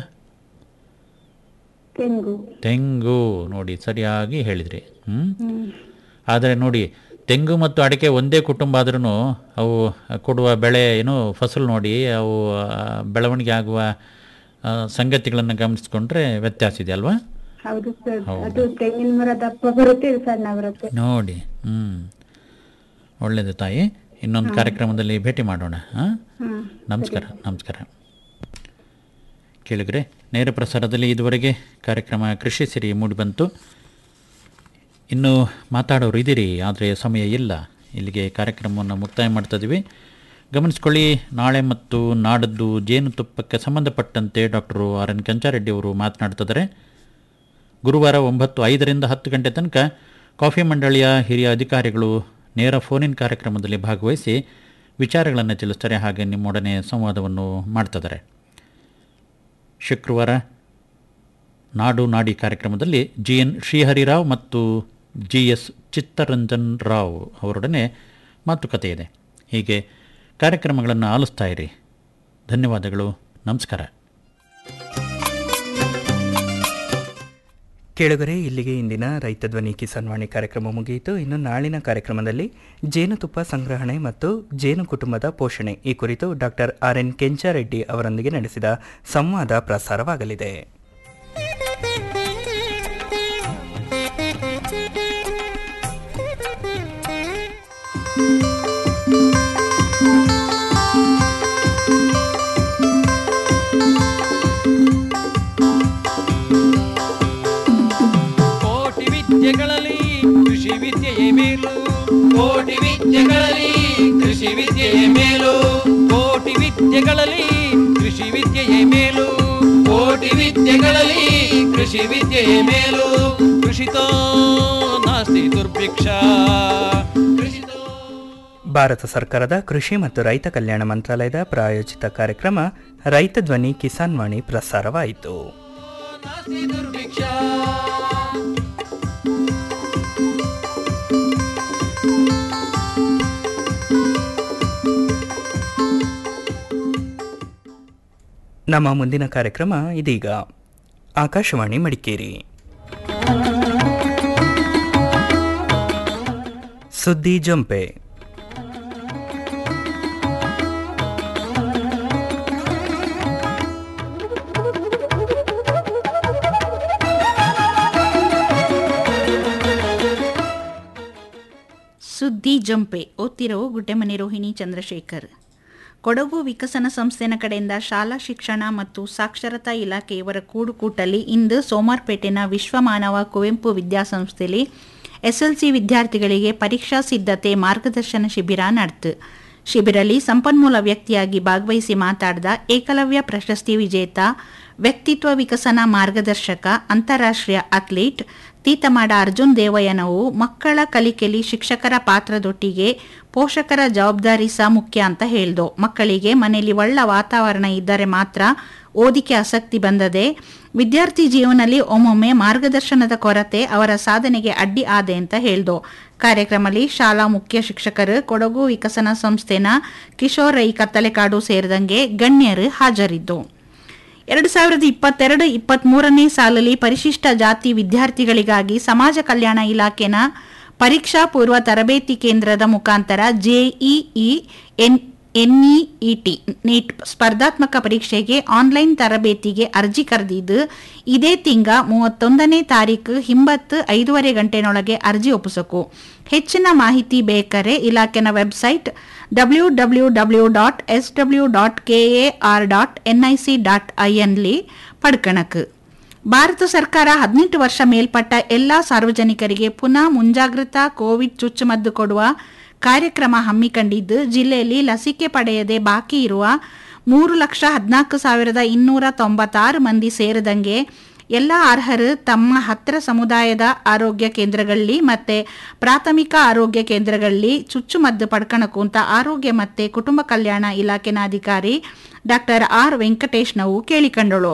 ತೆಂಗು ತೆಂಗು ನೋಡಿ ಸರಿಯಾಗಿ ಹೇಳಿದ್ರಿ ಹ್ಞೂ ಹ್ಮ್ ಆದರೆ ನೋಡಿ ತೆಂಗು ಮತ್ತು ಅಡಿಕೆ ಒಂದೇ ಕುಟುಂಬ ಆದ್ರೂ ಅವು ಕೊಡುವ ಬೆಳೆ ಏನು ಫಸಲು ನೋಡಿ ಅವು ಆ, ಬೆಳವಣಿಗೆ ಆಗುವ ಆ, ಸಂಗತಿಗಳನ್ನು ಗಮನಿಸ್ಕೊಂಡ್ರೆ ವ್ಯತ್ಯಾಸ ಇದೆ ಅಲ್ವಾ ಹೌದು ಸರ್ ಅದು ತೆಂಗಿನ ಮರ ದಪ್ಪ ಬರುತ್ತೆ ಇದು ಸಣ್ಣ ಬರುತ್ತೆ ನೋಡಿ ಹ್ಞೂ ಒಳ್ಳೆಯದು ತಾಯಿ ಇನ್ನೊಂದು ಕಾರ್ಯಕ್ರಮದಲ್ಲಿ ಭೇಟಿ ಮಾಡೋಣ ಹಾಂ ಹ್ಮ್ ನಮಸ್ಕಾರ ನಮಸ್ಕಾರ ಕೇಳಿದ್ರೆ ನೇರ ಪ್ರಸಾರದಲ್ಲಿ ಇದುವರೆಗೆ ಕಾರ್ಯಕ್ರಮ ಕೃಷಿ ಸಿರಿ ಮೂಡಿಬಂತು ಇನ್ನು ಮಾತಾಡೋರು ಇದ್ದೀರಿ ಆದರೆ ಸಮಯ ಇಲ್ಲ ಇಲ್ಲಿಗೆ ಕಾರ್ಯಕ್ರಮವನ್ನು ಮುಕ್ತಾಯ ಮಾಡ್ತಿದ್ದೀವಿ ಗಮನಿಸ್ಕೊಳ್ಳಿ ನಾಳೆ ಮತ್ತು ನಾಡದ್ದು ಜೇನುತುಪ್ಪಕ್ಕೆ ಸಂಬಂಧಪಟ್ಟಂತೆ ಡಾಕ್ಟರು ಆರ್ ಎನ್ ಕೆಂಚಾರೆಡ್ಡಿ ಅವರು ಮಾತನಾಡ್ತಿದ್ದಾರೆ ಗುರುವಾರ ಒಂಬತ್ತು ಐದರಿಂದ ಹತ್ತು ಗಂಟೆ ತನಕ ಕಾಫಿ ಮಂಡಳಿಯ ಹಿರಿಯ ಅಧಿಕಾರಿಗಳು ನೇರ ಫೋನಿನ್ ಕಾರ್ಯಕ್ರಮದಲ್ಲಿ ಭಾಗವಹಿಸಿ ವಿಚಾರಗಳನ್ನು ತಿಳಿಸ್ತಾರೆ ಹಾಗೆ ನಿಮ್ಮೊಡನೆ ಸಂವಾದವನ್ನು ಮಾಡ್ತಿದ್ದಾರೆ ಶುಕ್ರವಾರ ನಾಡು ನಾಡಿ ಕಾರ್ಯಕ್ರಮದಲ್ಲಿ ಜಿ ಎನ್ ಶ್ರೀಹರಿರಾವ್ ಮತ್ತು ಜಿ ಎಸ್ ಚಿತ್ತರಂಜನ್ ರಾವ್ ಅವರೊಡನೆ ಮಾತುಕತೆ ಇದೆ ಹೀಗೆ ಕಾರ್ಯಕ್ರಮಗಳನ್ನು ಆಲಿಸ್ತಾ ಇರಿ ಧನ್ಯವಾದಗಳು ನಮಸ್ಕಾರ ಕೇಳುಗರೆ ಇಲ್ಲಿಗೆ ಇಂದಿನ ರೈತ ಧ್ವನಿ ಕಿಸಾನ್ ವಾಣಿ ಕಾರ್ಯಕ್ರಮ ಮುಗಿಯಿತು ಇನ್ನು ನಾಳಿನ ಕಾರ್ಯಕ್ರಮದಲ್ಲಿ ಜೇನುತುಪ್ಪ ಸಂಗ್ರಹಣೆ ಮತ್ತು ಜೇನು ಕುಟುಂಬದ ಪೋಷಣೆ ಈ ಕುರಿತು ಡಾಕ್ಟರ್ ಆರ್ ಎನ್ ಕೆಂಚಾರೆಡ್ಡಿ ಅವರೊಂದಿಗೆ ನಡೆಸಿದ ಸಂವಾದ ಪ್ರಸಾರವಾಗಲಿದೆ ಕೋಟಿ ವಿದ್ಯೆಗಳಲ್ಲಿ ಕೃಷಿ ವಿದ್ಯೆಯೇ ಮೇಲು ಕೋಟಿ ವಿದ್ಯೆಗಳಲ್ಲಿ ಕೃಷಿ ವಿದ್ಯೆಯೇ ಮೇಲು ಕೋಟಿ ವಿದ್ಯೆಗಳಲ್ಲಿ ಕೃಷಿ ವಿದ್ಯೆಯೇ ಮೇಲು ಕೋಟಿ ವಿದ್ಯೆಗಳಲ್ಲಿ ಕೃಷಿ ವಿದ್ಯೆಯೇ ಮೇಲು ಕೃಷಿತೋ ನಾಸ್ತಿ ದುರ್ಭಿಕ್ಷ ಕೃಷಿತೋ ಭಾರತ ಸರ್ಕಾರದ ಕೃಷಿ ಮತ್ತು ರೈತ ಕಲ್ಯಾಣ ಮಂತ್ರಾಲಯದ ಪ್ರಾಯೋಜಿತ ಕಾರ್ಯಕ್ರಮ ರೈತ ಧ್ವನಿ ಕಿಸಾನ್ ವಾಣಿ ಪ್ರಸಾರವಾಯಿತು ನಾಸ್ತಿ ದುರ್ಭಿಕ್ಷ ನಮ್ಮ ಮುಂದಿನ ಕಾರ್ಯಕ್ರಮ ಇದೀಗ ಆಕಾಶವಾಣಿ ಮಡಿಕೇರಿ ಸುದ್ದಿ ಜಂಪೆ ಸುದ್ದಿ ಜಂಪೆ ಓದ್ತಿರೋ ಗುಡ್ಡೆಮನೆ ರೋಹಿಣಿ ಚಂದ್ರಶೇಖರ್ ಕೊಡಗು ವಿಕಸನ ಸಂಸ್ಥೆನ ಕಡೆಯಿಂದ ಶಾಲಾ ಶಿಕ್ಷಣ ಮತ್ತು ಸಾಕ್ಷರತಾ ಇಲಾಖೆಯವರ ಕೂಡುಕೂಟಲ್ಲಿ ಇಂದು ಸೋಮಾರ್ಪೇಟೆನ ವಿಶ್ವಮಾನವ ಕುವೆಂಪು ವಿದ್ಯಾಸಂಸ್ಥೆಯಲ್ಲಿ ಎಸ್ಎಲ್ಸಿ ವಿದ್ಯಾರ್ಥಿಗಳಿಗೆ ಪರೀಕ್ಷಾ ಸಿದ್ಧತೆ ಮಾರ್ಗದರ್ಶನ ಶಿಬಿರ ನಡೆತು ಶಿಬಿರಲ್ಲಿ ಸಂಪನ್ಮೂಲ ವ್ಯಕ್ತಿಯಾಗಿ ಭಾಗವಹಿಸಿ ಮಾತಾಡಿದ ಏಕಲವ್ಯ ಪ್ರಶಸ್ತಿ ವಿಜೇತ ವ್ಯಕ್ತಿತ್ವ ವಿಕಸನ ಮಾರ್ಗದರ್ಶಕ ಅಂತಾರಾಷ್ಟ್ರೀಯ ಅಥ್ಲೀಟ್ ತೀತಮಾಡ ಅರ್ಜುನ್ ದೇವಯ್ಯನವು ಮಕ್ಕಳ ಕಲಿಕೆಯಲ್ಲಿ ಶಿಕ್ಷಕರ ಪಾತ್ರದೊಟ್ಟಿಗೆ ಪೋಷಕರ ಜವಾಬ್ದಾರಿ ಸಹ ಮುಖ್ಯ ಅಂತ ಹೇಳ್ದು ಮಕ್ಕಳಿಗೆ ಮನೆಯಲ್ಲಿ ಒಳ್ಳ ವಾತಾವರಣ ಇದ್ದರೆ ಮಾತ್ರ ಓದಿಕೆ ಆಸಕ್ತಿ ಬಂದದೆ ವಿದ್ಯಾರ್ಥಿ ಜೀವನದಲ್ಲಿ ಒಮ್ಮೊಮ್ಮೆ ಮಾರ್ಗದರ್ಶನದ ಕೊರತೆ ಅವರ ಸಾಧನೆಗೆ ಅಡ್ಡಿ ಆದೆ ಅಂತ ಹೇಳ್ದು ಕಾರ್ಯಕ್ರಮದಲ್ಲಿ ಶಾಲಾ ಮುಖ್ಯ ಶಿಕ್ಷಕರು ಕೊಡಗು ವಿಕಸನ ಸಂಸ್ಥೆನ ಕಿಶೋರ್ ರೈ ಕತ್ತಲೆಕಾಡು ಸೇರಿದಂಗೆ ಗಣ್ಯರು ಹಾಜರಿದ್ದು ಎರಡು ಸಾವಿರದ ಇಪ್ಪತ್ತೆರಡು ಇಪ್ಪತ್ತ್ಮೂರನೇ ಸಾಲಲ್ಲಿ ಪರಿಶಿಷ್ಟ ಜಾತಿ ವಿದ್ಯಾರ್ಥಿಗಳಿಗಾಗಿ ಸಮಾಜ ಕಲ್ಯಾಣ ಇಲಾಖೆನ ಪರೀಕ್ಷಾ ಪೂರ್ವ ತರಬೇತಿ ಕೇಂದ್ರದ ಮುಖಾಂತರ ಜೆಇಇ ಎನ್ ಎನ್ಇಇಟಿ ನೀಟ್ ಸ್ಪರ್ಧಾತ್ಮಕ ಪರೀಕ್ಷೆಗೆ ಆನ್ಲೈನ್ ತರಬೇತಿಗೆ ಅರ್ಜಿ ಕರೆದಿದ್ದು ಇದೇ ತಿಂಗ ಮೂವತ್ತೊಂದನೇ ತಾರೀಕು ಹಿಂಬತ್ತು ಐದೂವರೆ ಗಂಟೆನೊಳಗೆ ಅರ್ಜಿ ಒಪ್ಪಿಸಕು ಹೆಚ್ಚಿನ ಮಾಹಿತಿ ಬೇಕಾರೆ ಇಲಾಖೆನ website W W W dot S W dot K A R dot NIC dot ಐಎನ್ಲಿ ಪಡ್ಕಣಕ್ ಭಾರತ ಸರ್ಕಾರ ಹದಿನೆಂಟು ವರ್ಷ ಮೇಲ್ಪಟ್ಟ ಎಲ್ಲಾ ಸಾರ್ವಜನಿಕರಿಗೆ ಪುನಃ ಮುಂಜಾಗ್ರತಾ ಕೋವಿಡ್ ಚುಚ್ಚುಮದ್ದು ಕೊಡುವ ಕಾರ್ಯಕ್ರಮ ಹಮ್ಮಿಕೊಂಡಿದ್ದು ಜಿಲ್ಲೆಯಲ್ಲಿ ಲಸಿಕೆ ಪಡೆಯದೆ ಬಾಕಿ ಇರುವ ಮೂರು ಲಕ್ಷ ಹದಿನಾಲ್ಕು ಸಾವಿರದ ಇನ್ನೂರ ತೊಂಬತ್ತಾರು ಮಂದಿ ಸೇರಿದಂಗೆ ಎಲ್ಲ ಅರ್ಹರು ತಮ್ಮ ಹತ್ತಿರ ಸಮುದಾಯದ ಆರೋಗ್ಯ ಕೇಂದ್ರಗಳಲ್ಲಿ ಮತ್ತೆ ಪ್ರಾಥಮಿಕ ಆರೋಗ್ಯ ಕೇಂದ್ರಗಳಲ್ಲಿ ಚುಚ್ಚುಮದ್ದು ಪಡ್ಕಣಕು ಅಂತ ಆರೋಗ್ಯ ಮತ್ತೆ ಕುಟುಂಬ ಕಲ್ಯಾಣ ಇಲಾಖೆನ ಅಧಿಕಾರಿ ಡಾಕ್ಟರ್ ಆರ್ ವೆಂಕಟೇಶ್ ನಾವು ಕೇಳಿಕೊಂಡಳು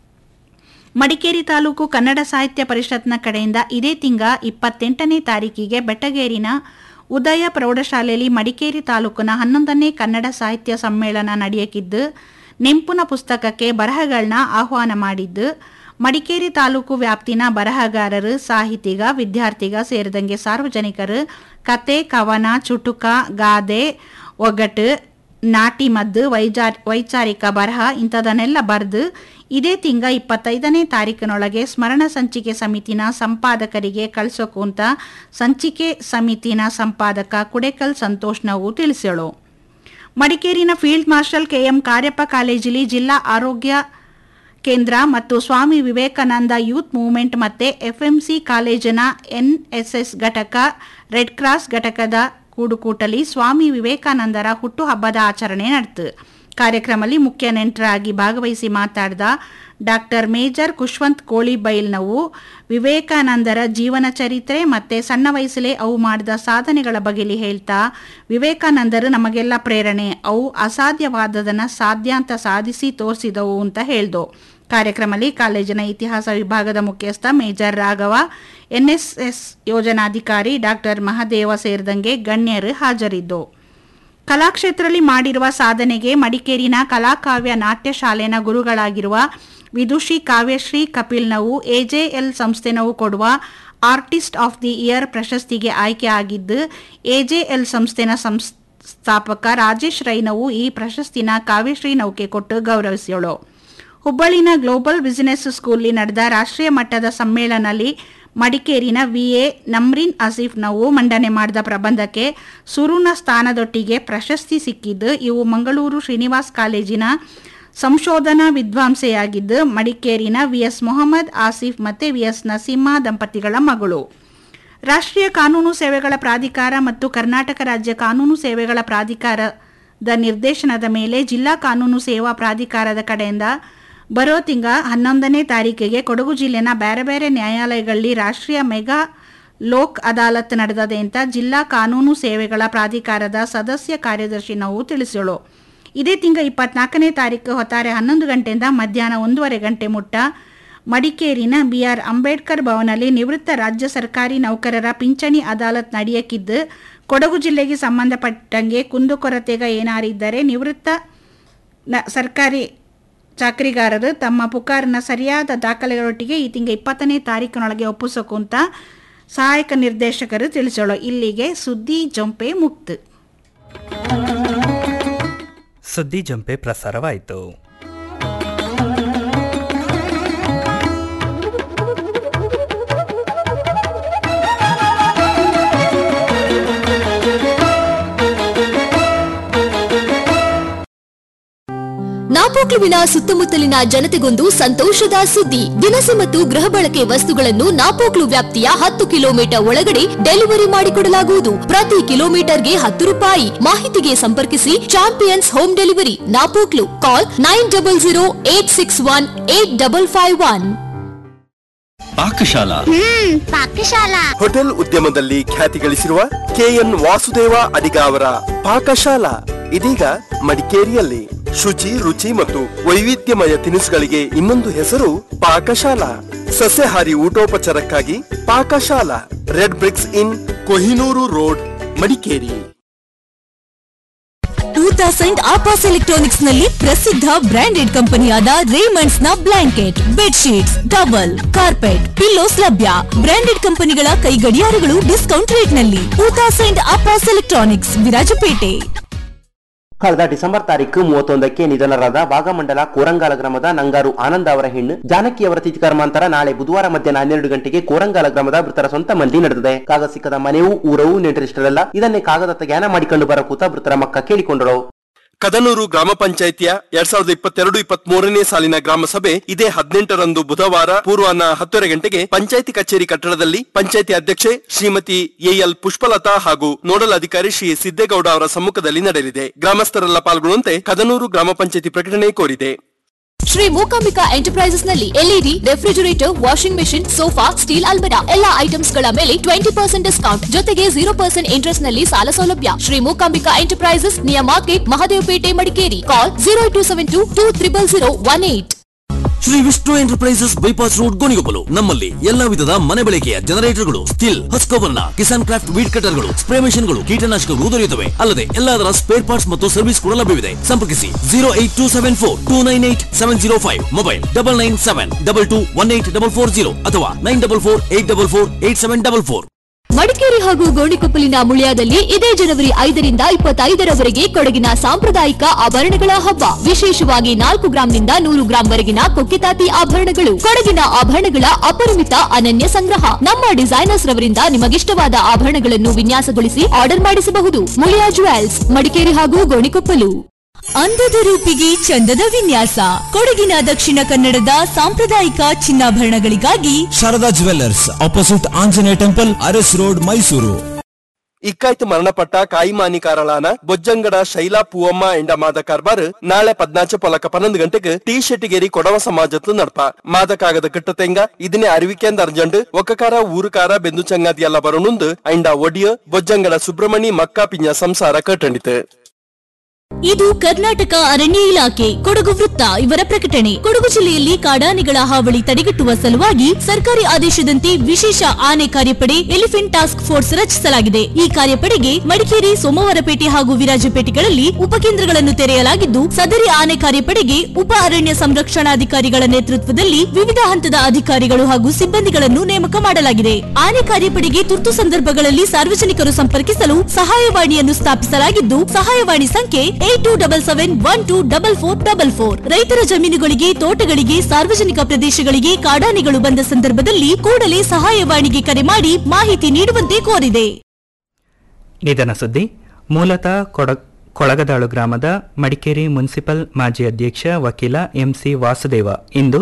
ಮಡಿಕೇರಿ ತಾಲೂಕು ಕನ್ನಡ ಸಾಹಿತ್ಯ ಪರಿಷತ್ನ ಕಡೆಯಿಂದ ಇದೇ ತಿಂಗ ಇಪ್ಪತ್ತೆಂಟನೇ ತಾರೀಕಿಗೆ ಬೆಟ್ಟಗೇರಿನ ಉದಯ ಪ್ರೌಢಶಾಲೆಯಲ್ಲಿ ಮಡಿಕೇರಿ ತಾಲೂಕಿನ ಹನ್ನೊಂದನೇ ಕನ್ನಡ ಸಾಹಿತ್ಯ ಸಮ್ಮೇಳನ ನಡೆಯಕಿದ್ದು ನೆಂಪುನ ಪುಸ್ತಕಕ್ಕೆ ಬರಹಗಳನ್ನ ಆಹ್ವಾನ ಮಾಡಿದ್ದು ಮಡಿಕೇರಿ ತಾಲೂಕು ವ್ಯಾಪ್ತಿನ ಬರಹಗಾರರು ಸಾಹಿತಿಗ ವಿದ್ಯಾರ್ಥಿಗ ಸೇರಿದಂಗೆ ಸಾರ್ವಜನಿಕರು ಕತೆ ಕವನ ಚುಟುಕ ಗಾದೆ ಒಗಟು ನಾಟಿ ಮದ್ದು ವೈಜಾರ್ ವೈಚಾರಿಕ ಬರಹ ಇಂಥದನ್ನೆಲ್ಲ ಬರೆದು ಇದೇ ತಿಂಗ ಇಪ್ಪತ್ತೈದನೇ ತಾರೀಕಿನೊಳಗೆ ಸ್ಮರಣ ಸಂಚಿಕೆ ಸಮಿತಿನ ಸಂಪಾದಕರಿಗೆ ಕಳಿಸೋಕು ಅಂತ ಸಂಚಿಕೆ ಸಮಿತಿನ ಸಂಪಾದಕ ಕುಡೆಕಲ್ ಸಂತೋಷ್ ನಾವು ತಿಳಿಸಳು ಮಡಿಕೇರಿನ ಫೀಲ್ಡ್ ಮಾರ್ಷಲ್ ಕೆಎಂ ಕಾರ್ಯಪ್ಪ ಕಾಲೇಜಿಲಿ ಜಿಲ್ಲಾ ಆರೋಗ್ಯ ಕೇಂದ್ರ ಮತ್ತು ಸ್ವಾಮಿ ವಿವೇಕಾನಂದ ಯೂತ್ ಮೂವ್ಮೆಂಟ್ ಮತ್ತೆ ಎಫ್ಎಂಸಿ ಕಾಲೇಜಿನ ಎನ್ಎಸ್ಎಸ್ ಘಟಕ ರೆಡ್ ಕ್ರಾಸ್ ಘಟಕದ ಕೂಡುಕೂಟಲಿ ಸ್ವಾಮಿ ವಿವೇಕಾನಂದರ ಹುಟ್ಟುಹಬ್ಬದ ಆಚರಣೆ ನಡೆತು ಕಾರ್ಯಕ್ರಮದಲ್ಲಿ ಮುಖ್ಯ ನೆಂಟರಾಗಿ ಭಾಗವಹಿಸಿ ಮಾತಾಡಿದ ಡಾಕ್ಟರ್ ಮೇಜರ್ ಕುಶ್ವಂತ್ ಕೋಳಿಬೈಲ್ನವು ವಿವೇಕಾನಂದರ ಜೀವನ ಚರಿತ್ರೆ ಮತ್ತೆ ಸಣ್ಣ ವಯಸ್ಸಲ್ಲೇ ಅವು ಮಾಡಿದ ಸಾಧನೆಗಳ ಬಗೆಲಿ ಹೇಳ್ತಾ ವಿವೇಕಾನಂದರು ನಮಗೆಲ್ಲ ಪ್ರೇರಣೆ ಅವು ಅಸಾಧ್ಯವಾದದನ್ನ ಸಾಧ್ಯ ಅಂತ ಸಾಧಿಸಿ ತೋರಿಸಿದವು ಅಂತ ಹೇಳ್ದು ಕಾರ್ಯಕ್ರಮದಲ್ಲಿ ಕಾಲೇಜಿನ ಇತಿಹಾಸ ವಿಭಾಗದ ಮುಖ್ಯಸ್ಥ ಮೇಜರ್ ರಾಘವ ಎನ್ಎಸ್ಎಸ್ ಯೋಜನಾಧಿಕಾರಿ ಡಾಕ್ಟರ್ ಮಹದೇವ ಸೇರಿದಂಗೆ ಗಣ್ಯರು ಹಾಜರಿದ್ದು ಕಲಾಕ್ಷೇತ್ರದಲ್ಲಿ ಮಾಡಿರುವ ಸಾಧನೆಗೆ ಮಡಿಕೇರಿನ ಕಲಾಕಾವ್ಯ ನಾಟ್ಯ ಶಾಲೆನ ಗುರುಗಳಾಗಿರುವ ವಿದುಷಿ ಕಾವ್ಯಶ್ರೀ ಕಪಿಲ್ನವು ಎಜೆಎಲ್ ಸಂಸ್ಥೆನವು ಕೊಡುವ ಆರ್ಟಿಸ್ಟ್ ಆಫ್ ದಿ ಇಯರ್ ಪ್ರಶಸ್ತಿಗೆ ಆಯ್ಕೆ ಆಗಿದ್ದು ಎಜೆಎಲ್ ಸಂಸ್ಥೆನ ಸಂಸ್ಥಾಪಕ ರಾಜೇಶ್ ರೈನವು ಈ ಪ್ರಶಸ್ತಿನ ಕಾವ್ಯಶ್ರೀ ನೌಕೆ ಕೊಟ್ಟು ಗೌರವಿಸಿದಳು ಹುಬ್ಬಳ್ಳಿನ ಗ್ಲೋಬಲ್ ಬಿಸಿನೆಸ್ ಸ್ಕೂಲ್ನಲ್ಲಿ ನಡೆದ ರಾಷ್ಟ್ರೀಯ ಮಟ್ಟದ ಸಮ್ಮೇಳನದಲ್ಲಿ ಮಡಿಕೇರಿನ ವಿಎ ನಮ್ರೀನ್ ಆಸಿಫ್ ನಾವು ಮಂಡನೆ ಮಾಡಿದ ಪ್ರಬಂಧಕ್ಕೆ ಸುರುನ ಸ್ಥಾನದೊಟ್ಟಿಗೆ ಪ್ರಶಸ್ತಿ ಸಿಕ್ಕಿದ್ದು ಇವು ಮಂಗಳೂರು ಶ್ರೀನಿವಾಸ್ ಕಾಲೇಜಿನ ಸಂಶೋಧನಾ ವಿದ್ವಾಂಸೆಯಾಗಿದ್ದು ಮಡಿಕೇರಿನ ವಿಎಸ್ ಮೊಹಮ್ಮದ್ ಆಸಿಫ್ ಮತ್ತು ವಿಎಸ್ ನಸೀಮಾ ದಂಪತಿಗಳ ಮಗಳು ರಾಷ್ಟ್ರೀಯ ಕಾನೂನು ಸೇವೆಗಳ ಪ್ರಾಧಿಕಾರ ಮತ್ತು ಕರ್ನಾಟಕ ರಾಜ್ಯ ಕಾನೂನು ಸೇವೆಗಳ ಪ್ರಾಧಿಕಾರದ ನಿರ್ದೇಶನದ ಮೇಲೆ ಜಿಲ್ಲಾ ಕಾನೂನು ಸೇವಾ ಪ್ರಾಧಿಕಾರದ ಕಡೆಯಿಂದ ಬರೋ ತಿಂಗ ಹನ್ನೊಂದನೇ ತಾರೀಕಿಗೆ ಕೊಡಗು ಜಿಲ್ಲೆನ ಬೇರೆ ಬೇರೆ ನ್ಯಾಯಾಲಯಗಳಲ್ಲಿ ರಾಷ್ಟ್ರೀಯ ಮೆಗಾ ಲೋಕ್ ಅದಾಲತ್ ನಡೆದದೆ ಅಂತ ಜಿಲ್ಲಾ ಕಾನೂನು ಸೇವೆಗಳ ಪ್ರಾಧಿಕಾರದ ಸದಸ್ಯ ಕಾರ್ಯದರ್ಶಿ ನಾವು ತಿಳಿಸಳು ಇದೇ ತಿಂಗ ಇಪ್ಪತ್ನಾಲ್ಕನೇ ತಾರೀಕು ಹೊತ್ತಾರೆ ಹನ್ನೊಂದು ಗಂಟೆಯಿಂದ ಮಧ್ಯಾಹ್ನ ಒಂದೂವರೆ ಗಂಟೆ ಮುಟ್ಟ ಮಡಿಕೇರಿನ ಬಿಆರ್ ಅಂಬೇಡ್ಕರ್ ಭವನಲ್ಲಿ ನಿವೃತ್ತ ರಾಜ್ಯ ಸರ್ಕಾರಿ ನೌಕರರ ಪಿಂಚಣಿ ಅದಾಲತ್ ನಡೆಯಕ್ಕಿದ್ದು ಕೊಡಗು ಜಿಲ್ಲೆಗೆ ಸಂಬಂಧಪಟ್ಟಂಗೆ ಕುಂದುಕೊರತೆಗ ಏನಾರಿದ್ದರೆ ನಿವೃತ್ತ ನ- ಸರ್ಕಾರಿ ಚಾಕರಿಗಾರರು ತಮ್ಮ ಪುಕಾರನ್ನ ಸರಿಯಾದ ದಾಖಲೆಗಳೊಟ್ಟಿಗೆ ಈ ತಿಂಗ ಇಪ್ಪತ್ತನೇ ತಾರೀಕಿನೊಳಗೆ ಒಪ್ಪಿಸೋಕು ಅಂತ ಸಹಾಯಕ ನಿರ್ದೇಶಕರು ತಿಳಿಸೋಳು ಇಲ್ಲಿಗೆ ಸುದ್ದಿ ಜಂಪೆ ಮುಕ್ತು ಸುದ್ದಿ ಜಂಪೆ ಪ್ರಸಾರವಾಯಿತು ನಾಪೋಕ್ಲುವಿನ ಸುತ್ತಮುತ್ತಲಿನ ಜನತೆಗೊಂದು ಸಂತೋಷದ ಸುದ್ದಿ ದಿನಸಿ ಮತ್ತು ಗೃಹ ಬಳಕೆ ವಸ್ತುಗಳನ್ನು ನಾಪೋಕ್ಲು ವ್ಯಾಪ್ತಿಯ ಹತ್ತು ಕಿಲೋಮೀಟರ್ ಒಳಗಡೆ ಡೆಲಿವರಿ ಮಾಡಿಕೊಡಲಾಗುವುದು ಪ್ರತಿ ಕಿಲೋಮೀಟರ್ಗೆ ಹತ್ತು ರೂಪಾಯಿ ಮಾಹಿತಿಗೆ ಸಂಪರ್ಕಿಸಿ champions home delivery Napoklu call nine double zero eight six one eight double five one Pakashala Pakashala hotel ಉದ್ಯಮದಲ್ಲಿ ಖ್ಯಾತಿ ಗಳಿಸಿರುವ ಕೆಎನ್ ವಾಸುದೇವ ಅಡಿಗ ಅವರ ಪಾಕಶಾಲಾ ಇದೀಗ ಮಡಿಕೇರಿಯಲ್ಲಿ ಶುಚಿ ರುಚಿ ಮತ್ತು ವೈವಿಧ್ಯಮಯ ತಿನಿಸುಗಳಿಗೆ ಇನ್ನೊಂದು ಹೆಸರು ಪಾಕಶಾಲಾ ಸಸ್ಯಾಹಾರಿ ಊಟೋಪಚಾರಕ್ಕಾಗಿ Pakashala red bricks inn Kohinoor road Madikeri two thousand ಆಪಾಸ್ ಎಲೆಕ್ಟ್ರಾನಿಕ್ಸ್ ನಲ್ಲಿ ಪ್ರಸಿದ್ಧ ಬ್ರಾಂಡೆಡ್ ಕಂಪನಿಯಾದ ರೇಮಂಡ್ಸ್ ನ blanket bedsheets towel carpet pillows ಲಭ್ಯ ಬ್ರಾಂಡೆಡ್ ಕಂಪನಿಗಳ ಕೈ ಗಡಿಯಾರಗಳು ಡಿಸ್ಕೌಂಟ್ ರೇಟ್ ನಲ್ಲಿ ಟೂ ತೌಸಂಡ್ ಆಪಾಸ್ ಎಲೆಕ್ಟ್ರಾನಿಕ್ಸ್ ವಿರಾಜಪೇಟೆ ಕಳೆದ ಡಿಸೆಂಬರ್ ತಾರೀಕು ಮೂವತ್ತೊಂದಕ್ಕೆ ನಿಧನರಾದ ಭಾಗಮಂಡಲ ಕೋರಂಗಾಲ ಗ್ರಾಮದ ನಂಗಾರು ಆನಂದ ಅವರ ಹೆಣ್ಣು ಜಾನಕಿ ಅವರ ತಿಥಿ ಕರ್ಮಾಂತರ ನಾಳೆ ಬುಧವಾರ ಮಧ್ಯಾಹ್ನ ಹನ್ನೆರಡು ಗಂಟೆಗೆ ಕೋರಂಗಾಲ ಗ್ರಾಮದ ಮೃತರ ಸ್ವಂತ ಮಂದಿ ನಡೆದಿದೆ ಕಾಗ ಸಿಕ್ಕದ ಮನೆಯೂ ಊರವೂ ನೆಂಟರಿಷ್ಟರಲ್ಲ ಇದನ್ನೇ ಕಾಗದತ್ತ ಜ್ಞಾನ ಮಾಡಿಕೊಂಡು ಬರ ಕೂತ ಮೃತರ ಮಕ್ಕ ಕೇಳಿಕೊಂಡರು ಕದನೂರು ಗ್ರಾಮ ಪಂಚಾಯಿತಿಯ ಎರಡ್ ಸಾವಿರದ ಇಪ್ಪತ್ತೆರಡು ಇಪ್ಪತ್ತ್ ಮೂರನೇ ಸಾಲಿನ ಗ್ರಾಮ ಸಭೆ ಇದೇ ಹದಿನೆಂಟರಂದು ಬುಧವಾರ ಪೂರ್ವಾಹ್ನ ಹತ್ತುವರೆ ಗಂಟೆಗೆ ಪಂಚಾಯಿತಿ ಕಚೇರಿ ಕಟ್ಟಡದಲ್ಲಿ ಪಂಚಾಯಿತಿ ಅಧ್ಯಕ್ಷೆ ಶ್ರೀಮತಿ ಎಎಲ್ ಪುಷ್ಪಲತಾ ಹಾಗೂ ನೋಡಲ್ ಅಧಿಕಾರಿ ಶ್ರೀ ಸಿದ್ದೇಗೌಡ ಅವರ ಸಮ್ಮುಖದಲ್ಲಿ ನಡೆಯಲಿದೆ ಗ್ರಾಮಸ್ಥರೆಲ್ಲ ಪಾಲ್ಗೊಳ್ಳುವಂತೆ ಕದನೂರು ಗ್ರಾಮ ಪಂಚಾಯಿತಿ ಪ್ರಕಟಣೆ ಕೋರಿದೆ ಶ್ರೀ ಮೂಕಾಂಬಿಕಾ ಎಂಟರ್ಪ್ರೈಸಸ್ ನಲ್ಲಿ LED refrigerator washing machine sofa steel ಅಲ್ಬರಾ ಎಲ್ಲಾ ಐಟಮ್ಸ್ ಗಳ ಮೇಲೆ ಟ್ವೆಂಟಿ ಪರ್ಸೆಂಟ್ ಡಿಸ್ಕೌಂಟ್ ಜೊತೆಗೆ ಜೀರೋ ಪರ್ಸೆಂಟ್ ಇಂಟ್ರೆಸ್ಟ್ ನಲ್ಲಿ ಸಾಲ ಸೌಲಭ್ಯ Shri Mookambika enterprises near market Mahadevpet Madikeri call zero two seven two two triple zero one eight Shri Vishnu enterprises bypass road Gonikoppal ನಮ್ಮಲ್ಲಿ ಎಲ್ಲಾ ವಿಧದ ಮನೆ ಬಳಕೆಯ ಜನರೇಟರ್ಗಳು Stihl Husqvarna Kisan Kraft weed ಕಟರ್ಗಳು ಸ್ಪ್ರೇ ಮೆಷಿನ್ಗಳು ಕೀಟನಾಶಕಗಳು ದೊರೆಯುತ್ತವೆ ಅಲ್ಲದೆ ಎಲ್ಲದರ ಸ್ಪೇರ್ ಪಾರ್ಟ್ಸ್ ಮತ್ತು ಸರ್ವಿಸ್ ಕೂಡ ಲಭ್ಯವಿದೆ ಸಂಪರ್ಕಿಸಿ zero eight two seven four two nine eight seven zero five mobile double nine seven double two one eight double four zero ಅಥವಾ nine double four eight double four eight seven double four Madikeri ಹಾಗೂ ಗೋಣಿಕೊಪ್ಪಲಿನ ಮುಳಿಯಾದಲ್ಲಿ ಇದೇ ಜನವರಿ ಐದರಿಂದ ಇಪ್ಪತ್ತೈದರವರೆಗೆ ಕೊಡಗಿನ ಸಾಂಪ್ರದಾಯಿಕ ಆಭರಣಗಳ ಹಬ್ಬ ವಿಶೇಷವಾಗಿ ನಾಲ್ಕು ಗ್ರಾಂನಿಂದ ನೂರು ಗ್ರಾಂ ವರೆಗಿನ ಕೊಕ್ಕಿತಾತಿ ಆಭರಣಗಳು ಕೊಡಗಿನ ಆಭರಣಗಳ ಅಪರಿಮಿತ ಅನನ್ಯ ಸಂಗ್ರಹ ನಮ್ಮ ಡಿಸೈನರ್ಸ್ ರವರಿಂದ ನಿಮಗಿಷ್ಟವಾದ ಆಭರಣಗಳನ್ನು ವಿನ್ಯಾಸಗೊಳಿಸಿ ಆರ್ಡರ್ ಮಾಡಿಸಬಹುದು ಮುಳಿಯಾ ಜುವೆಲ್ಸ್ ಮಡಿಕೇರಿ ಹಾಗೂ ಗೋಣಿಕೊಪ್ಪಲು ಅಂದದ ರೂಪಿಗೆ ಚಂದದ ವಿನ್ಯಾಸ ಕೊಡಗಿನ ದಕ್ಷಿಣ ಕನ್ನಡದ ಸಾಂಪ್ರದಾಯಿಕ ಚಿನ್ನಾಭರಣಗಳಿಗಾಗಿ Sharada jewellers opposite Anjaneya temple Aras road Mysuru ಇಕ್ಕಾಯ್ತು ಮರಣಪಟ್ಟ ಕಾಯಿಮಾನಿಕಾರಳಾನ ಬೊಜ್ಜಂಗಡ ಶೈಲಾ ಪೂವಮ್ಮ ಎಂಡ ಮಾದ ಕಾರ್ಬಾರ್ ನಾಳೆ ಪದ್ನಾಚ ಪೊಲಕ ಪನ್ನೊಂದು ಗಂಟೆಗೆ ಟಿ ಶೆಟ್ಟಿಗೇರಿ ಕೊಡವ ಸಮಾಜತ್ತು ನಡ್ಪ ಮಾದಕಾಗದ ಕಿಟ್ಟತೆಂಗ ಇದನ್ನೇ ಅರಿವಿಕೆಂದ ಅರ್ಜಂಡ್ ಒಕ್ಕಕಾರ ಊರುಕಾರ ಬೆಂದು ಚಂಗಾದಿ ಎಲ್ಲ ಬರೋಣುಂದು ಐಂಡ ಒಡಿಯ ಬೊಜ್ಜಂಗಡ ಸುಬ್ರಹ್ಮಣಿ ಮಕ್ಕಾ ಪಿಂಜ ಸಂಸಾರ ಕಟ್ಟಂಡಿತು ಇದು ಕರ್ನಾಟಕ ಅರಣ್ಯ ಇಲಾಖೆ ಕೊಡಗು ವೃತ್ತ ಇವರ ಪ್ರಕಟಣೆ ಕೊಡಗು ಜಿಲ್ಲೆಯಲ್ಲಿ ಕಾಡಾನೆಗಳ ಹಾವಳಿ ತಡೆಗಟ್ಟುವ ಸಲುವಾಗಿ ಸರ್ಕಾರಿ ಆದೇಶದಂತೆ ವಿಶೇಷ ಆನೆ ಕಾರ್ಯಪಡೆ ಎಲಿಫೆಂಟ್ ಟಾಸ್ಕ್ ಫೋರ್ಸ್ ರಚಿಸಲಾಗಿದೆ ಈ ಕಾರ್ಯಪಡೆಗೆ ಮಡಿಕೇರಿ ಸೋಮವಾರಪೇಟೆ ಹಾಗೂ ವಿರಾಜಪೇಟೆಗಳಲ್ಲಿ ಉಪಕೇಂದ್ರಗಳನ್ನು ತೆರೆಯಲಾಗಿದ್ದು ಸದರಿ ಆನೆ ಕಾರ್ಯಪಡೆಗೆ ಉಪ ಅರಣ್ಯ ಸಂರಕ್ಷಣಾಧಿಕಾರಿಗಳ ನೇತೃತ್ವದಲ್ಲಿ ವಿವಿಧ ಹಂತದ ಅಧಿಕಾರಿಗಳು ಹಾಗೂ ಸಿಬ್ಬಂದಿಗಳನ್ನು ನೇಮಕ ಮಾಡಲಾಗಿದೆ ಆನೆ ಕಾರ್ಯಪಡೆಗೆ ತುರ್ತು ಸಂದರ್ಭಗಳಲ್ಲಿ ಸಾರ್ವಜನಿಕರು ಸಂಪರ್ಕಿಸಲು ಸಹಾಯವಾಣಿಯನ್ನು ಸ್ಥಾಪಿಸಲಾಗಿದ್ದು ಸಹಾಯವಾಣಿ ಸಂಖ್ಯೆ eight two double seven one two double four double four ರೈತರ ಜಮೀನುಗಳಿಗೆ ತೋಟಗಳಿಗೆ ಸಾರ್ವಜನಿಕ ಪ್ರದೇಶಗಳಿಗೆ ಕಾಡಾನೆಗಳು ಬಂದ ಸಂದರ್ಭದಲ್ಲಿ ಕೂಡಲೇ ಸಹಾಯವಾಣಿಗೆ ಕರೆ ಮಾಡಿ ಮಾಹಿತಿ ನೀಡುವಂತೆ ಕೋರಿದೆ ನಿಧನ ಸುದ್ದಿ ಮೂಲತಃ ಕೊಡ ಕೊಳಗದಾಳು ಗ್ರಾಮದ ಮಡಿಕೇರಿ ಮುನ್ಸಿಪಲ್ ಮಾಜಿ ಅಧ್ಯಕ್ಷ ವಕೀಲ ಎಂಸಿ ವಾಸುದೇವ ಇಂದು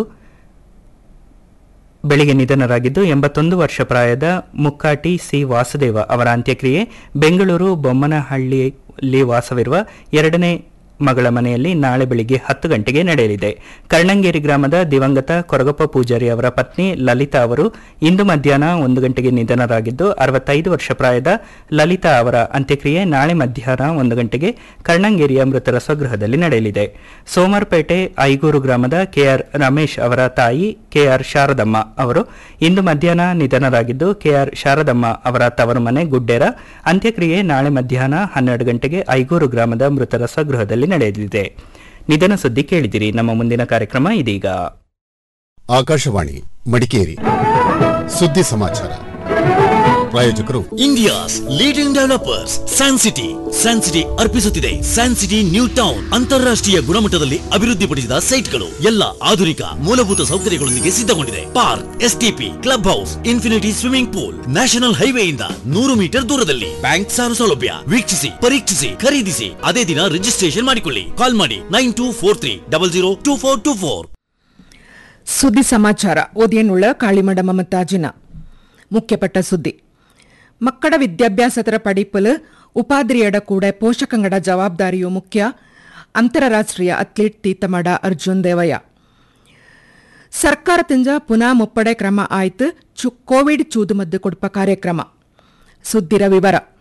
ಬೆಳಿಗ್ಗೆ ನಿಧನರಾಗಿದ್ದು ಎಂಬತ್ತೊಂದು ವರ್ಷ ಪ್ರಾಯದ ಮುಕ್ಕಾಟಿ ಸಿ ವಾಸುದೇವ ಅವರ ಅಂತ್ಯಕ್ರಿಯೆ ಬೆಂಗಳೂರು ಬೊಮ್ಮನಹಳ್ಳಿಯಲ್ಲಿ ವಾಸವಿರುವ ಎರಡನೇ ಮಗಳ ಮನೆಯಲ್ಲಿ ನಾಳೆ ಬೆಳಿಗ್ಗೆ ಹತ್ತು ಗಂಟೆಗೆ ನಡೆಯಲಿದೆ ಕರ್ಣಂಗೇರಿ ಗ್ರಾಮದ ದಿವಂಗತ ಕೊರಗಪ್ಪ ಪೂಜಾರಿ ಅವರ ಪತ್ನಿ ಲಲಿತಾ ಅವರು ಇಂದು ಮಧ್ಯಾಹ್ನ ಒಂದು ಗಂಟೆಗೆ ನಿಧನರಾಗಿದ್ದು ಅರವತ್ತೈದು ವರ್ಷ ಪ್ರಾಯದ ಲಲಿತಾ ಅವರ ಅಂತ್ಯಕ್ರಿಯೆ ನಾಳೆ ಮಧ್ಯಾಹ್ನ ಒಂದು ಗಂಟೆಗೆ ಕರ್ಣಂಗೇರಿಯ ಮೃತರ ಸ್ವಗೃಹದಲ್ಲಿ ನಡೆಯಲಿದೆ ಸೋಮರ್ಪೇಟೆ ಐಗೂರು ಗ್ರಾಮದ ಕೆಆರ್ ರಮೇಶ್ ಅವರ ತಾಯಿ ಕೆಆರ್ ಶಾರದಮ್ಮ ಅವರು ಇಂದು ಮಧ್ಯಾಹ್ನ ನಿಧನರಾಗಿದ್ದು ಕೆಆರ್ ಶಾರದಮ್ಮ ಅವರ ತವರು ಮನೆ ಗುಡ್ಡೇರ ಅಂತ್ಯಕ್ರಿಯೆ ನಾಳೆ ಮಧ್ಯಾಹ್ನ ಹನ್ನೆರಡು ಗಂಟೆಗೆ ಐಗೂರು ಗ್ರಾಮದ ಮೃತರ ಸ್ವಗೃಹದಲ್ಲಿ ನಡೆಯಲಿದೆ ನಿಧನ ಸುದ್ದಿ ಕೇಳಿದಿರಿ ನಮ್ಮ ಮುಂದಿನ ಕಾರ್ಯಕ್ರಮ ಇದೀಗ ಆಕಾಶವಾಣಿ ಮಡಿಕೇರಿ ಸುದ್ದಿ ಸಮಾಚಾರ ಪ್ರಾಯೋಜಕರು India's leading developers San City San City ಅರ್ಪಿಸುತ್ತಿದೆ ಸ್ಯಾನ್ ಸಿಟಿ ನ್ಯೂ ಟೌನ್ ಅಂತಾರಾಷ್ಟ್ರೀಯ ಗುಣಮಟ್ಟದಲ್ಲಿ ಅಭಿವೃದ್ಧಿಪಡಿಸಿದ ಸೈಟ್ಗಳು ಎಲ್ಲ ಆಧುನಿಕ ಮೂಲಭೂತ ಸೌಕರ್ಯಗಳೊಂದಿಗೆ ಸಿದ್ಧಗೊಂಡಿದೆ park STP club house infinity swimming pool national ಹೈವೇಯಿಂದ ನೂರು ಮೀಟರ್ ದೂರದಲ್ಲಿ ಬ್ಯಾಂಕ್ ಸಾಲ ಸೌಲಭ್ಯ ವೀಕ್ಷಿಸಿ ಪರೀಕ್ಷಿಸಿ ಖರೀದಿಸಿ ಅದೇ ದಿನ ರಿಜಿಸ್ಟ್ರೇಷನ್ ಮಾಡಿಕೊಳ್ಳಿ ಕಾಲ್ ಮಾಡಿ nine two four three double zero two four two four ಸುದ್ದಿ ಸಮಾಚಾರ ಓದಿಯನ್ನುಳ್ಳ ಕಾಳಿಮಡ ಮಮತಾಜಿನ ಮುಖ್ಯಪಟ್ಟ ಸುದ್ದಿ ಮಕ್ಕಳ ವಿದ್ಯಾಭ್ಯಾಸದ ಪಡಿಪಲು ಉಪಾಧ್ರಿಯಡ ಕೂಡ ಪೋಷಕಂಗಡ ಜವಾಬ್ದಾರಿಯು ಮುಖ್ಯ ಅಂತಾರಾಷ್ಟ್ರೀಯ ಅಥ್ಲೀಟ್ ತೀತಮಡ ಅರ್ಜುನ್ ದೇವಯ್ಯ ಸರ್ಕಾರದಿಂದ ಪುನಃ ಮುಪ್ಪಡೆ ಕ್ರಮ ಆಯ್ತು ಚು ಕೋವಿಡ್ ಚೂದುಮದ್ದು ಕೊಡುಪ ಕಾರ್ಯಕ್ರಮ ಸುದ್ದಿರ ವಿವರ